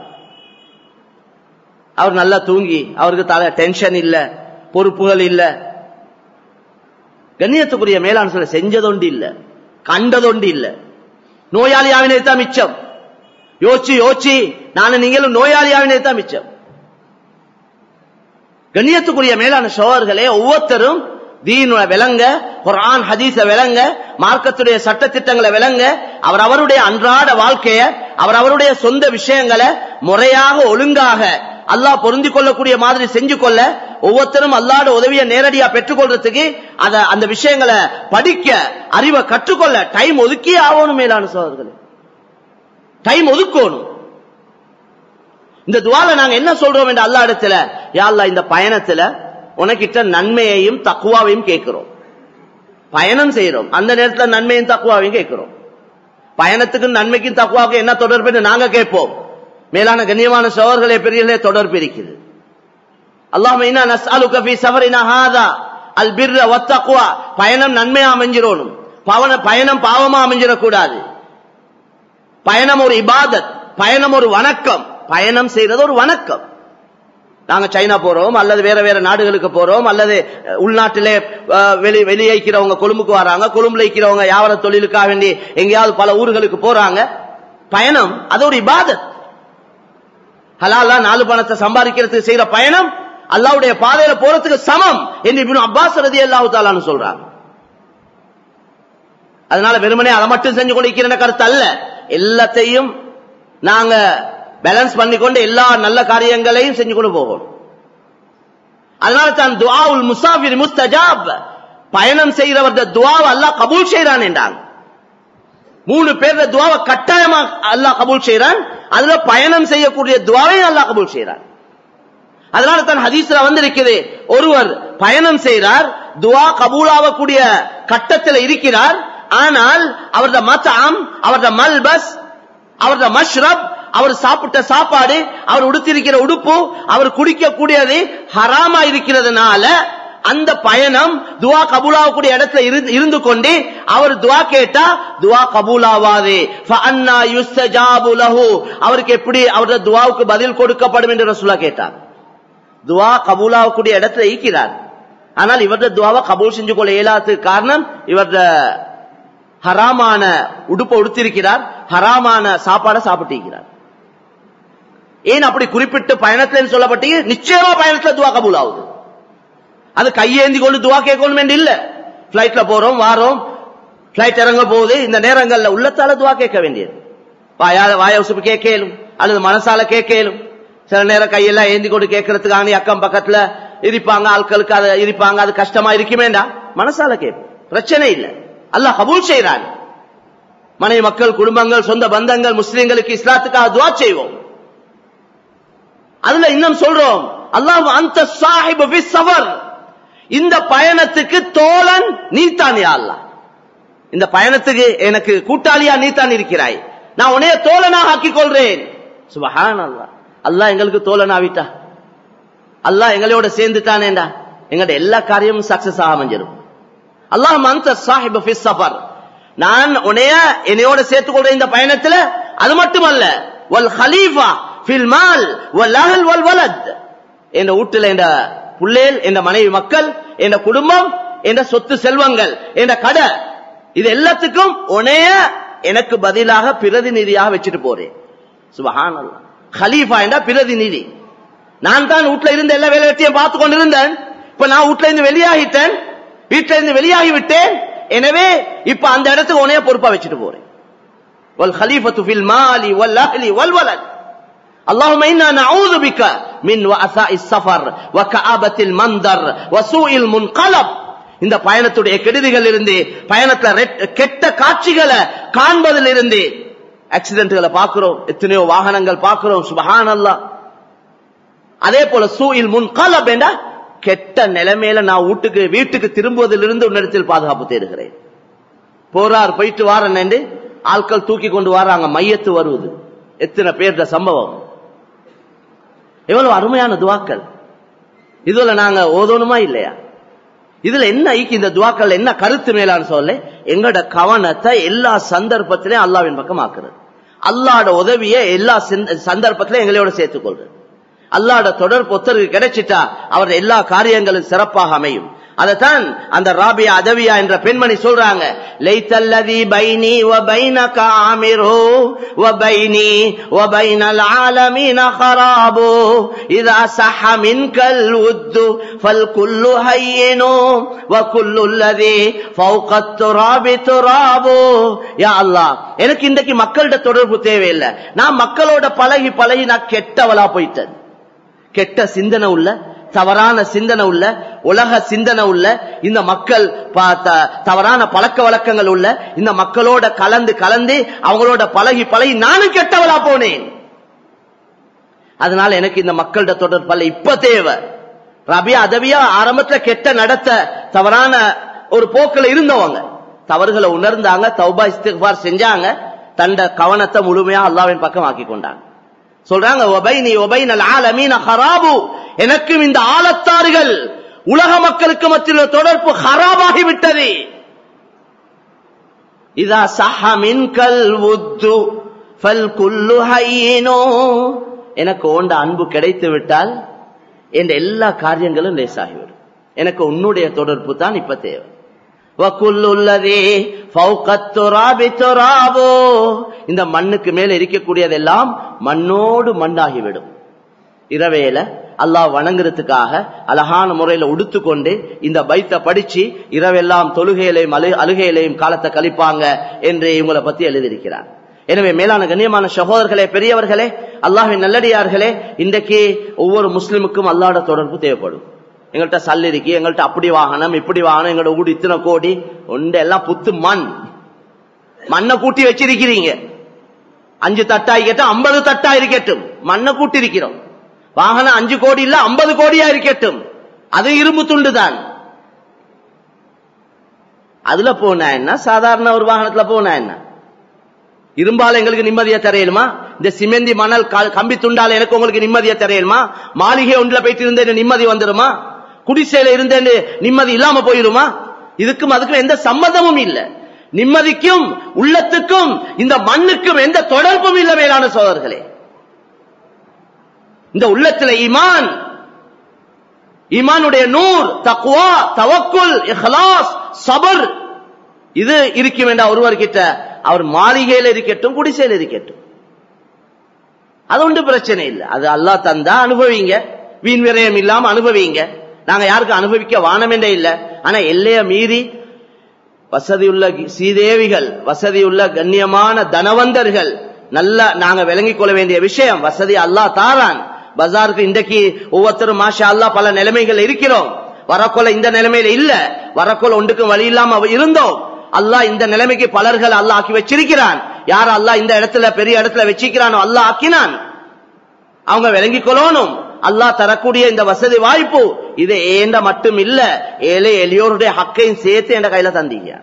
அவர் நல்லா தூங்கி அவருக்கு தலை டென்ஷன் இல்ல பொறுப்புகள் இல்ல கண்ணியத்துக்குரிய மேலாண் சொல்ல செஞ்சதொண்டு இல்ல கண்டதொண்டு இல்ல நோயாளியாவினே தான் மிச்சம் யோசிச்சு யோசிச்சு நானும் நீங்களும் நோயாளியாவினே தான் மிச்சம் கண்ணியத்துக்குரிய மேலான சோழர்களே ஒவ்வொருத்தரும் தீன விளங்க குர்ஆன் ஹதீஸ விளங்க மார்க்கத்துடைய சட்ட திட்டங்களை விளங்க அவர் அவருடைய அன்றாட வாழ்க்கைய அவர் அவருடைய சொந்த விஷயங்களை முறையாக ஒழுங்காக அல்லாஹ் பொருந்தி கொள்ளக்கூடிய மாதிரி செஞ்சு கொள்ள ஒவ்வொருத்தரும் அல்லாட உதவியை நேரடியா பெற்றுக்கொள்றதுக்கு அத அந்த விஷயங்களை படிக்க அறிவை கற்றுக்கொள்ள டைம் ஒதுக்கியே ஆகணும் மேலான சோழர்களே டைம் ஒதுக்கணும் இந்த துவால நாங்க என்ன சொல்றோம் என்று அல்லா இடத்துல யா அல்லாஹ் இந்த பயணத்துல உனக்கிட்ட நன்மையையும் தக்குவாவையும் கேட்கிறோம் பயணம் செய்யறோம் அந்த நேரத்துல நன்மையும் தக்குவாவையும் கேட்கிறோம் பயணத்துக்கும் நன்மைக்கும் தக்குவாவுக்கும் என்ன தொடர்புன்னு நாங்க கேட்போம் மேலான கண்ணியமான சோழர்களே பெரியர்களே தொடர்பு இருக்குது அல்லாஹ் இன்னா நஸ்அலுக ஃபீ சஃபரினா ஹாதா அல் பிர்ர வத்தக்வா பயணம் நன்மையா அமைஞ்சிரோணும் பவன பயணம் பாவமா அமைஞ்சிடக்கூடாது பயணம் ஒரு இபாதத் பயணம் ஒரு வணக்கம் பயணம் செய்யறது ஒரு வணக்கம் நாங்க சைனா போறோம் அல்லது வேற வேற நாடுகளுக்கு போறோம் அல்லது அஹ், உள்நாட்டிலே அஹ், வெளி வெளியேக்கிறவங்க கொழும்புக்கு வராங்க கொழும்புல இருக்கிறவங்க வியாபார தொழிலுக்காக வேண்டி எங்கேயாவது பல ஊர்களுக்கு போறாங்க பயணம் அது ஒரு இபாதத் ஹலாலா நாலு பணத்தை சம்பாதிக்கிறதுக்கு செய்யற பயணம் அல்லாவுடைய பாதையில போறதுக்கு சமம் என்று இப்னு அப்பாஸ் ரதி அல்லாஹு தாலான்னு சொல்றாங்க அதனால வெறுமனே அதை மட்டும் செஞ்சு கொண்டிருக்கிற கருத்து அல்ல எல்லாத்தையும் நாங்க பேலன்ஸ் பண்ணிக்கொண்டு எல்லா நல்ல காரியங்களையும் செஞ்சு கொண்டு போகணும் அதனால தான் துஆவுல் முசாஃபிர் முஸ்தஜாப் பயணம் செய்கிறவருடைய துவாவை அல்லாஹ் கபூல் செய்றான் என்றாங்க மூணு பேர்ல துவாவை கட்டாயமா அல்லாஹ் கபூல் செய்றான் அதுல பயணம் செய்யக்கூடிய துவாவையும் அல்லாஹ் கபூல் செய்றான் அதனால தான் ஹதீஸ்ல வந்திருக்குது ஒருவர் பயணம் செய்கிறார் துவா கபூலாகக்கூடிய கட்டத்தில் இருக்கிறார் ஆனால் அவரது மத்தாம் அவரது மல்பஸ் அவரது மஷ்ரப் அவர் சாப்பிட்ட சாப்பாடு அவர் உடுத்திருக்கிற உடுப்பு அவர் குடிக்கக்கூடியது ஹராமா இருக்கிறதுனால அந்த பயணம் துவா கபூலாகக்கூடிய இடத்துல இருந்து- இருந்து கொண்டு அவர் துவா கேட்டா துவா கபூலாவாது ஃபஅன்னா யுஸ்தஜாபு லஹு. அவருக்கு எப்படி அவரது துவாவுக்கு பதில் கொடுக்கப்படும் என்று ரசூலா கேட்டார் துவா கபூலாகக்கூடிய இடத்துல ஈக்கிறார் ஆனால் இவரது துவாவை கபூல் செஞ்சு கொள்ள இயலாததுக்கு காரணம் இவரது ஹராமான உடுப்பை உடுத்திருக்கிறார் ஹராமான சாப்பாடை சாப்பிட்டிருக்கிறார் ஏன் அப்படி குறிப்பிட்டு பயணத்துல சொல்லப்பட்டு நிச்சயமா பயணத்துல துவா கபூல் ஆகுது அது கையேந்தி கொண்டு துவா கேட்கணும் என்று இல்ல பிளைட்ல போறோம் வாரோம் பிளைட் இறங்க போகுது இந்த நேரங்கள்ல உள்ளத்தால துவா கேட்க வேண்டியது வாயால வாய உசுப்பு கேட்கலும் அல்லது மனசால கேட்கலும் சில நேரம் கையெல்லாம் ஏந்தி கொண்டு கேட்கறதுக்காக அக்கம் பக்கத்துல இருப்பாங்க ஆட்களுக்கு அதை இருப்பாங்க அது கஷ்டமா இருக்குமேண்டா மனசால கேட்போம் பிரச்சனை இல்ல அல்லாஹ் கபூல் செய்றான் மனைவி மக்கள் குடும்பங்கள் சொந்த பந்தங்கள் முஸ்லிம்களுக்கு இஸ்லாத்துக்காக துவா செய்வோம் அதுல இன்னும் சொல்றோம் அல்லாஹ் அந்த சாஹிப் ஃபி சஃபர் இந்த பயணத்துக்கு தோழன் நீதான் யா அல்லாஹ் இந்த பயணத்துக்கு எனக்கு கூட்டாளியா நீதான் இருக்கிறாய் நான் உன்னைய தோழனாக ஆக்கிக் கொள்றேன் சுபஹான் அல்லாஹ் அல்லாஹ் எங்களுக்கு தோழன் ஆவிட்டா அல்லாஹ் எங்களோட சேர்ந்துட்டானேண்டா எங்களோட எல்லா காரியமும் சக்சஸ் ஆக அமைஞ்சிரும் அல்லாஹ் அந்த சாஹிப் ஃபி சஃபர் நான் உன்னைய என்னையோட சேர்த்துக் கொள்ற இந்த பயணத்துல அது மட்டுமல்ல வல் ஹலீஃபா ஃபில் மால் வல் அஹல் வல் வலத் என்ற வீட்டுல என்ற புள்ளேல் என்ற மனைவி மக்கள் என்ற குடும்பம் என்ற சொத்து செல்வங்கள் என்ற கடை இது எல்லாத்துக்கும் உனைய எனக்கு பதிலாக பிரதிநிதியாக வச்சுட்டு போறேன் சுபஹான் ஹலீஃபா என்ற பிரதிநிதி நான் தான் வீட்டுல இருந்த எல்லா வேலை வெட்டியும் பார்த்து கொண்டிருந்தேன் இப்ப நான் வீட்டுல இருந்து வெளியாகிட்டேன் வீட்டுல இருந்து வெளியாகி விட்டேன் எனவே இப்ப அந்த இடத்துக்கு உனைய பொறுப்பா வச்சுட்டு போறேன் வல் ஹலீஃபத்து ஃபில் மாலி வல் அஹ்லி வல் வலத் اللهم إنا نعوذ بك من وأثاء السفر وكآبة المنظر وسوء المنقلب இந்த பயணத்துடைய கெடுதிகள் இருந்து பயணத்துல ரெட்- கெட்ட காட்சிகளை காண்பதில் இருந்து ஆக்சிடென்ட்களை பார்க்கிறோம் எத்தனையோ வாகனங்கள் பார்க்கிறோம் சுபஹான் அதே போல சூயில் முன் கால கெட்ட நிலைமையில நான் வீட்டுக்கு வீட்டுக்கு திரும்புவதிலிருந்து உன்னிடத்தில் பாதுகாப்பு தேடுகிறேன் போறார் போயிட்டு வாரன்னு ஆட்கள் தூக்கி கொண்டு வராங்க மையத்து வருவது எத்தனை பேர்ட சம்பவம் எவ்வளவு அருமையான துவாக்கள் இதுல நாங்க ஓதணுமா இல்லையா இதுல என்ன ஐக்கு இந்த துவாக்கள் என்ன கருத்து மேலான்னு சொல்ல எங்களோட கவனத்தை எல்லா சந்தர்ப்பத்திலையும் அல்லாவின் பக்கம் ஆக்குறது அல்லாட உதவியை எல்லா சிந்த- சந்தர்ப்பத்திலையும் எங்களோட சேர்த்துக் கொள்றது அல்லாட தொடர்பு ஒத்தருக்கு கிடைச்சிட்டா அவர் எல்லா காரியங்களும் சிறப்பாக அமையும் அதத்தான் அந்த ராபியா அதவியா என்ற பெண்மணி சொல்றாங்க லைத்தல்லதி பைனி வ பைனக ஆமிரு வ பைனி வ பைனல் ஆலமீன خرابو اذا صح منك الود فالكل هين وكل الذي فوق التراب تراب يا الله எனக்கு இன்றைக்கு மக்களோட தொடர்பு தேவையில்லை நான் மக்களோட பழகி பழகி நான் கெட்டவளா போயிட்டேன் கெட்ட சிந்தனை உள்ள தவறான சிந்தனை உள்ள உலக சிந்தனை உள்ள இந்த மக்கள் ப- த- தவறான பழக்க வழக்கங்கள் உள்ள இந்த மக்களோட கலந்து கலந்து அவங்களோட பழகி பழகி நானும் கெட்டவளா போனேன் அதனால எனக்கு இந்த மக்களோட தொடர்பல்ல இப்ப தேவை ரபியா அதவியா ஆரம்பத்துல கெட்ட நடத்த தவறான ஒரு போக்குல இருந்தவங்க தவறுகளை உணர்ந்தாங்க தௌபா இஸ்திக்பார் செஞ்சாங்க தண்ட கவனத்தை முழுமையா அல்லாவின் பக்கம் ஆக்கி கொண்டாங்க சொல்றாங்க ஒபைனி ஒபைனல் ஆலமீன ஹராபு எனக்கும் இந்த ஆலத்தாறுகள் உலக மக்களுக்கு மத்தியில் தொடர்பு ஹராபாகி விட்டது இதா சஹ மின்கல் உத்து ஃபல் குல்லு ஹையினோ எனக்கு ஓண்ட அன்பு கிடைத்து விட்டால் என்ற எல்லா காரியங்களும் லேசாகிவிடும் எனக்கு உன்னுடைய தொடர்பு தான் இப்ப தேவை وَكُلُّ الَّذِي فَوْقَ التُّرَابِ تُرَابُ இந்த மண்ணுக்கு மேல இருக்கக்கூடியதெல்லாம் மண்ணோடு மண்ணாகிவிடும் இரவேல அல்லாஹ் வணங்குறதுக்காக அழகான முறையில உடுத்துக்கொண்டு இந்த பைத்த படிச்சு இரவெல்லாம் தொழுகையிலையும் அழு அழுகையிலையும் காலத்தை கழிப்பாங்க என்று இவங்களை பத்தி எழுதியிருக்கிறார் எனவே மேலான கண்ணியமான சகோதரர்களே பெரியவர்களே அல்லாஹின் நல்லடியார்களே இன்றைக்கு ஒவ்வொரு முஸ்லிமுக்கும் அல்லாட தொடர்பு தேவைப்படும் எங்கள்கிட்ட சல் இருக்கு எங்கள்கிட்ட அப்படி வாகனம் இப்படி வாகனம் எங்களோட ஊடு இத்தனை கோடி ஒன்று எல்லாம் புத்து மண் மண்ணை கூட்டி வச்சிருக்கிறீங்க அஞ்சு தட்டாய் கேட்டா ஐம்பது தட்டா இருக்கட்டும் மண்ணை கூட்டி இருக்கிறோம் வாகனம் அஞ்சு கோடி இல்ல ஐம்பது கோடியா இருக்கட்டும் அது இரும்பு துண்டு தான் அதுல போனா என்ன சாதாரண ஒரு வாகனத்துல போனா என்ன இரும்பால எங்களுக்கு நிம்மதியா தரையலுமா இந்த சிமெந்தி மணல் க- கம்பி துண்டால எனக்கு உங்களுக்கு நிம்மதியா தரையலுமா மாளிகை ஒன்றுல போயிட்டு இருந்தேன்னு நிம்மதி வந்துருமா குடிசையில இருந்தேன்னு நிம்மதி இல்லாம போயிருமா இதுக்கும் அதுக்கும் எந்த சம்மதமும் இல்ல நிம்மதிக்கும் உள்ளத்துக்கும் இந்த மண்ணுக்கும் எந்த தொடர்பும் இல்ல மேலான சோதர்களே இந்த உள்ளத்துல ஈமான் ஈமானுடைய நூர் தக்வா தவக்குல் இஹ்லாஸ் சபர் இது இருக்கும் என்ற ஒருவர் கிட்ட அவர் மாளிகையில இருக்கட்டும் குடிசையில இருக்கட்டும் அது ஒன்றும் பிரச்சனை இல்லை அது அல்லாஹ் தந்தா அனுபவிங்க வீண் விரயம் இல்லாம அனுபவிங்க நாங்க யாருக்கும் அனுபவிக்க வானமென்றே இல்ல ஆனா எல்லைய மீறி வசதியுள்ள சீதேவிகள் வசதியுள்ள கண்ணியமான தனவந்தர்கள் நல்ல நாங்க விளங்கிக் கொள்ள வேண்டிய விஷயம் வசதி அல்லாஹ் தாரான் பஜாருக்கு இன்றைக்கு ஒவ்வொருத்தரும் மாஷா அல்லாஹ் பல நிலைமைகள் இருக்கிறோம் வரக்கொள்ள இந்த நிலைமையில இல்ல வரக்கொள்ள ஒன்றுக்கும் வழி இல்லாம அவ- இருந்தோம் அல்லாஹ் இந்த நிலைமைக்கு பலர்கள் அல்லாஹ் ஆக்கி வச்சிருக்கிறான் யார் அல்லாஹ் இந்த இடத்துல பெரிய இடத்துல வச்சிருக்கிறானோ அல்லாஹ் ஆக்கினான் அவங்க விளங்கிக் கொள்ளணும் அல்லாஹ் தரக்கூடிய இந்த வசதி வாய்ப்பு இது ஏண்ட மட்டும் இல்ல ஏழை எளியோருடைய ஹக்கையும் சேர்த்து என்ற கையில தந்தீங்க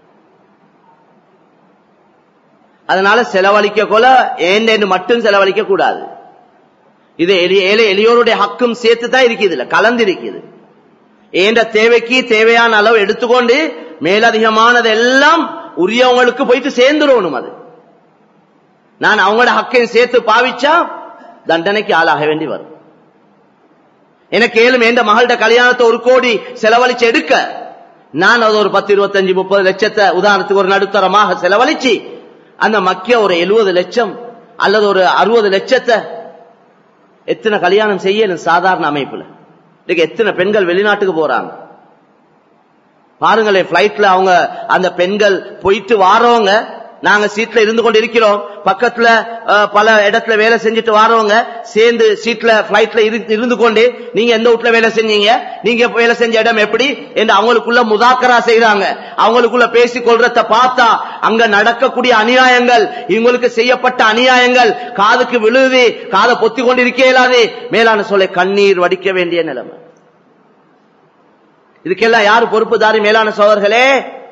அதனால செலவழிக்க கொள்ள ஏண்டேன்னு மட்டும் செலவழிக்க கூடாது இது எளி- ஏழை எளியோருடைய ஹக்கும் சேர்த்து தான் இருக்குது இல்ல கலந்து இருக்குது ஏண்ட தேவைக்கு தேவையான அளவு எடுத்துக்கொண்டு மேலதிகமானது எல்லாம் உரியவங்களுக்கு போயிட்டு சேர்ந்துடணும் அது நான் அவங்களோட ஹக்கையும் சேர்த்து பாவிச்சா தண்டனைக்கு ஆளாக வேண்டி வரும் எனக்கு ஏழும் எந்த மகள்கிட்ட கல்யாணத்தை ஒரு கோடி செலவழிச்சு எடுக்க நான் அது ஒரு பத்து இருபத்தஞ்சு முப்பது லட்சத்தை உதாரணத்துக்கு ஒரு நடுத்தரமாக செலவழிச்சு அந்த மக்கிய ஒரு எழுபது லட்சம் அல்லது ஒரு அறுபது லட்சத்தை எத்தனை கல்யாணம் செய்யணும் சாதாரண அமைப்புல இன்னைக்கு எத்தனை பெண்கள் வெளிநாட்டுக்கு போறாங்க பாருங்களேன் பிளைட்ல அவங்க அந்த பெண்கள் போயிட்டு வாரவங்க நாங்க சீட்ல இருந்து கொண்டு இருக்கிறோம் பக்கத்துல அஹ், பல இடத்துல வேலை செஞ்சுட்டு வரவங்க சேர்ந்து சீட்ல பிளைட்ல இருந்து கொண்டு நீங்க எந்த வீட்ல வேலை செஞ்சீங்க நீங்க இப்ப வேலை செஞ்ச இடம் எப்படி என்று அவங்களுக்குள்ள முதாக்கரா செய்றாங்க அவங்களுக்குள்ள பேசிக் கொள்றத பார்த்தா அங்க நடக்கக்கூடிய அநியாயங்கள் இவங்களுக்கு செய்யப்பட்ட அநியாயங்கள் காதுக்கு விழுது காதை பொத்தி கொண்டு இருக்க இயலாது மேலான சொல்ல கண்ணீர் வடிக்க வேண்டிய நிலைமை இதுக்கெல்லாம் யாரு பொறுப்புதாரி மேலான சோதர்களே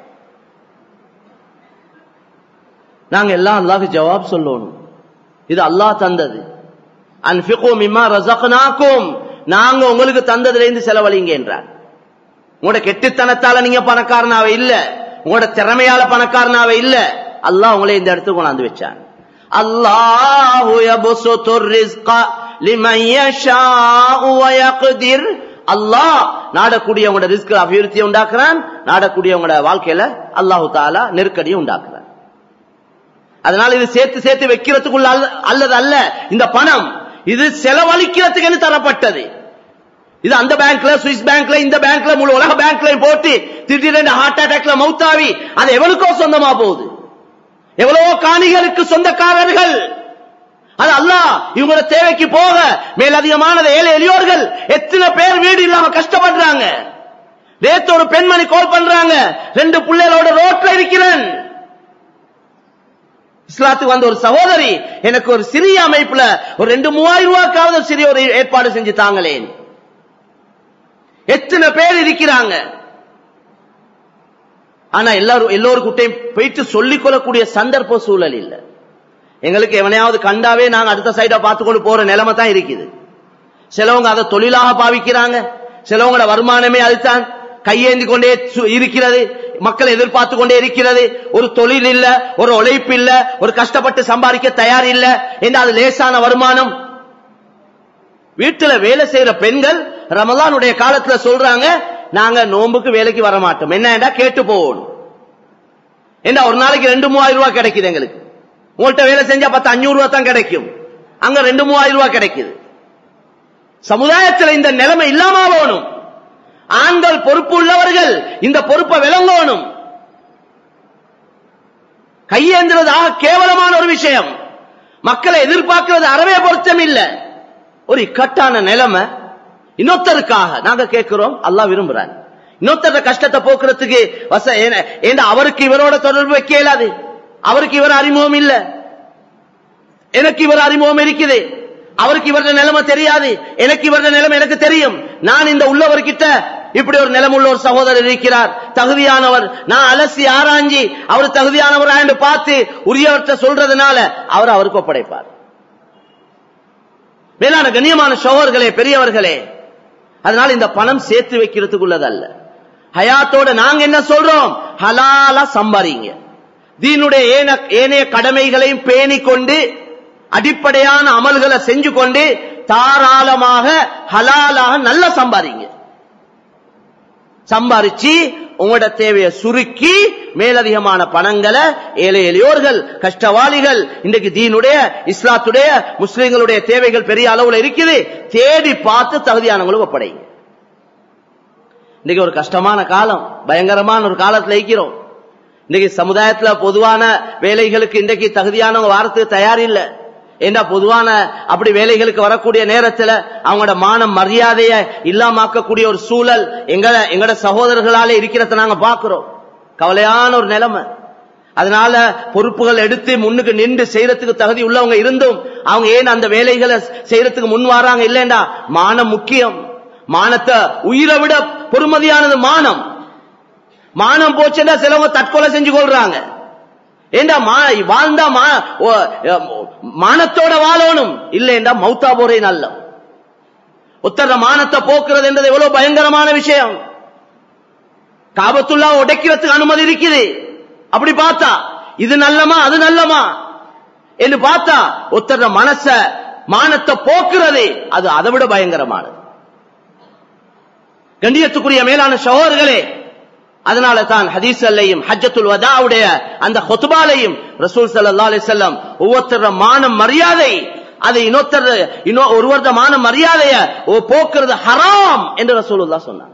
நாங்க எல்லாம் அல்லாஹ்க்கு ஜவாப் சொல்லணும் இது அல்லாஹ் தந்தது அன்ஃபிகு மிம்மா ரஸக்னாக்கும் நாங்க உங்களுக்கு தந்ததுல இருந்து செலவழிங்க என்றார் உங்களோட கெட்டித்தனத்தால நீங்க பணக்காரனாவே இல்ல உங்களோட திறமையால பணக்காரனாவே இல்ல அல்லாஹ் உங்களை இந்த இடத்துக்கு கொண்டாந்து வச்சான் அல்லாஹு யபசுத்துர் ரிஸ்க லிமன் யஷாஉ வ யக்திர் அல்லாஹ் நாடக்கூடியவங்களோட ரிஸ்க் அபிவிருத்தியை உண்டாக்குறான் நாடக்கூடியவங்களோட வாழ்க்கையில அல்லாஹு தாலா நெருக்கடியை உண்டாக்குறான் அதனால இது சேர்த்து சேர்த்து வைக்கிறதுக்குள்ள அல்ல- அல்லது அல்ல இந்த பணம் இது செலவழிக்கிறதுக்கு தரப்பட்டது இது அந்த பேங்க்ல சுவிஸ் பேங்க்ல இந்த பேங்க்ல முழு உலக பேங்க்லயும் போட்டு திடீரென்று ஹார்ட் அட்டாக்ல மௌத்தாவி அது எவனுக்கோ சொந்தமா போகுது எவ்வளவோ காணிகளுக்கு சொந்தக்காரர்கள் அது அல்லாஹ் இவங்களோட தேவைக்கு போக மேலதிகமானது ஏழை எளியோர்கள் எத்தனை பேர் வீடு இல்லாம கஷ்டப்படுறாங்க நேத்து ஒரு பெண்மணி கால் பண்றாங்க ரெண்டு பிள்ளைகளோட ரோட்ல இருக்கிறேன் இஸ்லாத்துக்கு வந்த ஒரு சகோதரி எனக்கு ஒரு சிறிய அமைப்புல ஒரு ரெண்டு மூவாயிரம் ரூபாய்க்காவது ஒரு சிறிய ஒரு ஏற்பாடு செஞ்சு தாங்களேன் எத்தனை பேர் இருக்கிறாங்க ஆனா எல்லாரும் எல்லோருக்கிட்டையும் போயிட்டு சொல்லிக் கொள்ளக்கூடிய சந்தர்ப்ப சூழல் இல்ல எங்களுக்கு எவனையாவது கண்டாவே நாங்க அடுத்த சைடா பார்த்து கொண்டு போற நிலைமை தான் இருக்குது சிலவங்க அதை தொழிலாக பாவிக்கிறாங்க சிலவங்களோட வருமானமே அதுதான் கையேந்தி கொண்டே சு- இருக்கிறது மக்கள் எதிர்பார்த்து கொண்டே இருக்கிறது ஒரு தொழில் இல்ல ஒரு உழைப்பு இல்ல ஒரு கஷ்டப்பட்டு சம்பாதிக்க தயார் இல்ல என்ன அது லேசான வருமானம் வீட்டுல வேலை செய்யற பெண்கள் ரமலானுடைய காலத்துல சொல்றாங்க நாங்க நோன்புக்கு வேலைக்கு வர மாட்டோம் என்னடா கேட்டு போகணும் என்ன ஒரு நாளைக்கு ரெண்டு மூவாயிரம் ரூபாய் கிடைக்குது எங்களுக்கு உங்கள்கிட்ட வேலை செஞ்சா பத்து அஞ்சூறு ரூபாய் தான் கிடைக்கும் அங்க ரெண்டு மூவாயிரம் ரூபாய் கிடைக்குது சமுதாயத்தில் இந்த நிலைமை இல்லாம போகணும் ஆண்கள் பொறுப்பு உள்ளவர்கள் இந்த பொறுப்பை விளங்கணும் கையேந்துறது ஆக கேவலமான ஒரு விஷயம் மக்களை எதிர்பார்க்கிறது அறவே பொருத்தம் இல்ல ஒரு இக்கட்டான நிலைமை இன்னொருத்தருக்காக நாங்க கேட்கிறோம் அல்லாஹ் விரும்புறான் இன்னொருத்தர கஷ்டத்தை போக்குறதுக்கு வச ஏன- ஏன்னா அவருக்கு இவரோட தொடர்பு வைக்க இயலாது அவருக்கு இவர் அறிமுகம் இல்ல எனக்கு இவர் அறிமுகம் இருக்குது அவருக்கு இவரது நிலைமை தெரியாது எனக்கு இவரது நிலைமை எனக்கு தெரியும் நான் இந்த உள்ளவர்கிட்ட இப்படி ஒரு நிலைமை உள்ள ஒரு சகோதரர் இருக்கிறார் தகுதியானவர் நான் அலசி ஆராய்ஞ்சி அவர் தகுதியானவர் என்று பார்த்து உரியவர்கிட்ட சொல்றதுனால அவர் அவருக்கு ஒப்படைப்பார் மேலான கண்ணியமான சோழர்களே பெரியவர்களே அதனால இந்த பணம் சேர்த்து வைக்கிறதுக்குள்ளதல்ல ஹயாத்தோட நாங்க என்ன சொல்றோம் ஹலாலா சம்பாரிங்க தீனுடைய ஏன- ஏனைய கடமைகளையும் பேணிக் கொண்டு அடிப்படையான அமல்களை செஞ்சு கொண்டு தாராளமாக ஹலாலாக நல்ல சம்பாதிங்க சம்பாரிச்சு உங்களோட தேவையை சுருக்கி மேலதிகமான பணங்களை ஏழை எளியோர்கள் கஷ்டவாளிகள் இன்றைக்கு தீனுடைய இஸ்லாத்துடைய முஸ்லிம்களுடைய தேவைகள் பெரிய அளவுல இருக்குது தேடி பார்த்து தகுதியானவங்களுக்கு ஒப்படைங்க இன்னைக்கு ஒரு கஷ்டமான காலம் பயங்கரமான ஒரு காலத்துல இருக்கிறோம் இன்னைக்கு சமுதாயத்துல பொதுவான வேலைகளுக்கு இன்றைக்கு தகுதியானவங்க வாரத்துக்கு தயார் இல்ல ஏண்டா பொதுவான அப்படி வேலைகளுக்கு வரக்கூடிய நேரத்துல அவங்களோட மானம் மரியாதைய இல்லாமக்கக்கூடிய ஒரு சூழல் எங்க எங்கட சகோதரர்களாலே இருக்கிறத நாங்க பாக்குறோம் கவலையான ஒரு நிலைமை அதனால பொறுப்புகள் எடுத்து முன்னுக்கு நின்று செய்யறதுக்கு தகுதி உள்ளவங்க இருந்தும் அவங்க ஏன் அந்த வேலைகளை செய்யறதுக்கு முன் வராங்க இல்லைண்டா மானம் முக்கியம் மானத்தை உயிரை விட பொறுமதியானது மானம் மானம் போச்சுன்னா சிலவங்க தற்கொலை செஞ்சு கொள்றாங்க ஏண்டா மா வாழ்ந்தா மா ஓ, மானத்தோட வாழணும் இல்லைண்டா மௌத்தா போறே நல்ல உத்தர மானத்தை போக்குறது என்றது எவ்வளவு பயங்கரமான விஷயம் காபத்துல்லா உடைக்கிறதுக்கு அனுமதி இருக்குது அப்படி பார்த்தா இது நல்லமா அது நல்லமா என்று பார்த்தா ஒருத்தர மனச மானத்தை போக்குறது அது அதை விட பயங்கரமானது கண்ணியத்துக்குரிய மேலான சகோதரர்களே அதனால தான் ஹதீஸ்லையும் ஹஜ்ஜத்துல் வதாவுடைய அந்த ஹொத்துபாலையும் ரசூல் ஸல்லல்லாஹு அலைஹி வஸல்லம் ஒவ்வொருத்தர மான மரியாதை அது இன்னொருத்தர் இன்னொ ஒருவரது மான மரியாதைய ஓ போக்குறது ஹராம் என்று ரசூலுல்லாஹ் சொன்னார்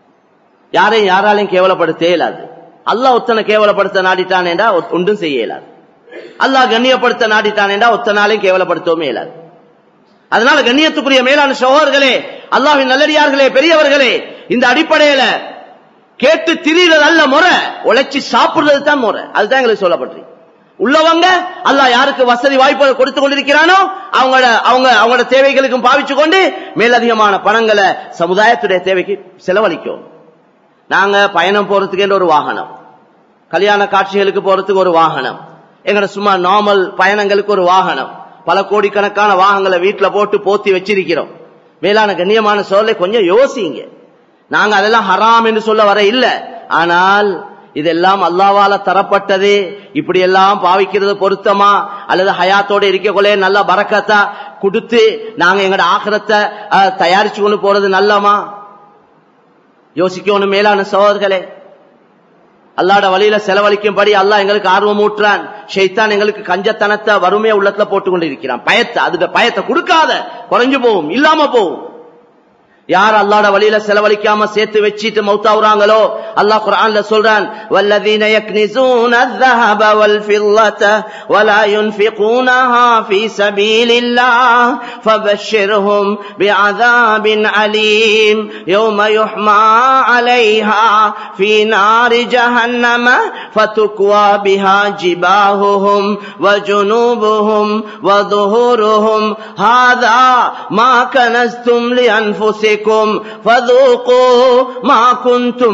யாரையும் யாராலையும் கேவலப்படுத்த இயலாது அல்லாஹ் ஒத்தனை கேவலப்படுத்த நாடிட்டான் என்றா ஒன்றும் செய்ய இயலாது அல்லாஹ் கண்ணியப்படுத்த நாடிட்டானேண்டா ஒத்த நாளையும் கேவலப்படுத்தவும் இயலாது அதனால கண்ணியத்துக்குரிய மேலான சகோதரர்களே அல்லாஹ்வின் நல்லடியார்களே பெரியவர்களே இந்த அடிப்படையில கேட்டு திரிகிறது அல்ல முறை உழைச்சி சாப்பிடுறது தான் முறை அதுதான் எங்களுக்கு சொல்லப்பட்டு உள்ளவங்க அல்லாஹ் யாருக்கு வசதி வாய்ப்புகளை கொடுத்து கொண்டிருக்கிறானோ அவங்களோட அவங்க அவங்களோட தேவைகளுக்கும் பாவிச்சு கொண்டு மேலதிகமான பணங்களை சமுதாயத்துடைய தேவைக்கு செலவழிக்கும் நாங்க பயணம் போறதுக்கு ஒரு வாகனம் கல்யாண காட்சிகளுக்கு போறதுக்கு ஒரு வாகனம் எங்கட சும்மா நார்மல் பயணங்களுக்கு ஒரு வாகனம் பல கோடிக்கணக்கான வாகனங்களை வீட்டுல போட்டு போத்தி வச்சிருக்கிறோம் மேலான கண்ணியமான சொல்லை கொஞ்சம் யோசிங்க நாங்க அதெல்லாம் ஹராம் என்று சொல்ல வர இல்ல ஆனால் இதெல்லாம் அல்லாவால தரப்பட்டது இப்படி எல்லாம் பாவிக்கிறது பொருத்தமா அல்லது ஹயாத்தோட இருக்கக்குள்ளே நல்ல பறக்கத்தா கொடுத்து நாங்க எங்கட ஆகிரத்தை அஹ், தயாரிச்சு கொண்டு போறது நல்லமா யோசிக்கணும் மேலான சகோதரர்களே அல்லாட வழியில செலவழிக்கும்படி அல்லாஹ் எங்களுக்கு ஆர்வம் ஊட்டுறான் ஷைத்தான் எங்களுக்கு கஞ்சத்தனத்தை வறுமையை உள்ளத்துல போட்டு கொண்டு இருக்கிறான் பயத்தை அதுக்கு பயத்தை கொடுக்காத குறைஞ்சு போகும் இல்லாம போகும் யார் அல்லாட வழியில செலவழிக்காம சேர்த்து வச்சிட்டு மௌத்தாவுறாங்களோ அல்லாஹ் குர்ஆன்ல சொல்றான் வல்லதீன யக்னிசூன الذهب والفضة ولا ينفقونها في سبيل الله فبشرهم بعذاب عليم يوم يحمى عليها في نار جهنم فتكوى بها جباههم وجنوبهم وظهورهم هذا ما كنزتم لأنفسكم فذوقوا ما كنتم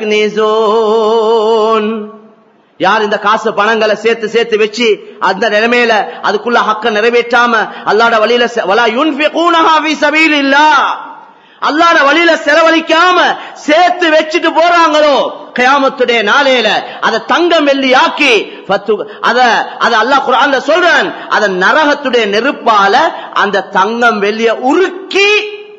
تكنزون யார் இந்த காசு பணங்களை சேர்த்து சேர்த்து வச்சு அந்த நிலைமையில அதுக்குள்ள ஹக்க நிறைவேற்றாம அல்லாட வழியில செ- வலா யுன்ஃபிகூனஹா ஃபீ சபீலில்லாஹ் அல்லாட வழியில செலவழிக்காம சேர்த்து வச்சுட்டு போறாங்களோ கயாமத்துடைய நாளையில அதை தங்கம் வெள்ளியாக்கி ஃபத்து- அத அத அல்லாஹ் குர்ஆன்ல சொல்றான் அத நரகத்துடைய நெருப்பால அந்த தங்கம் வெள்ளிய உருக்கி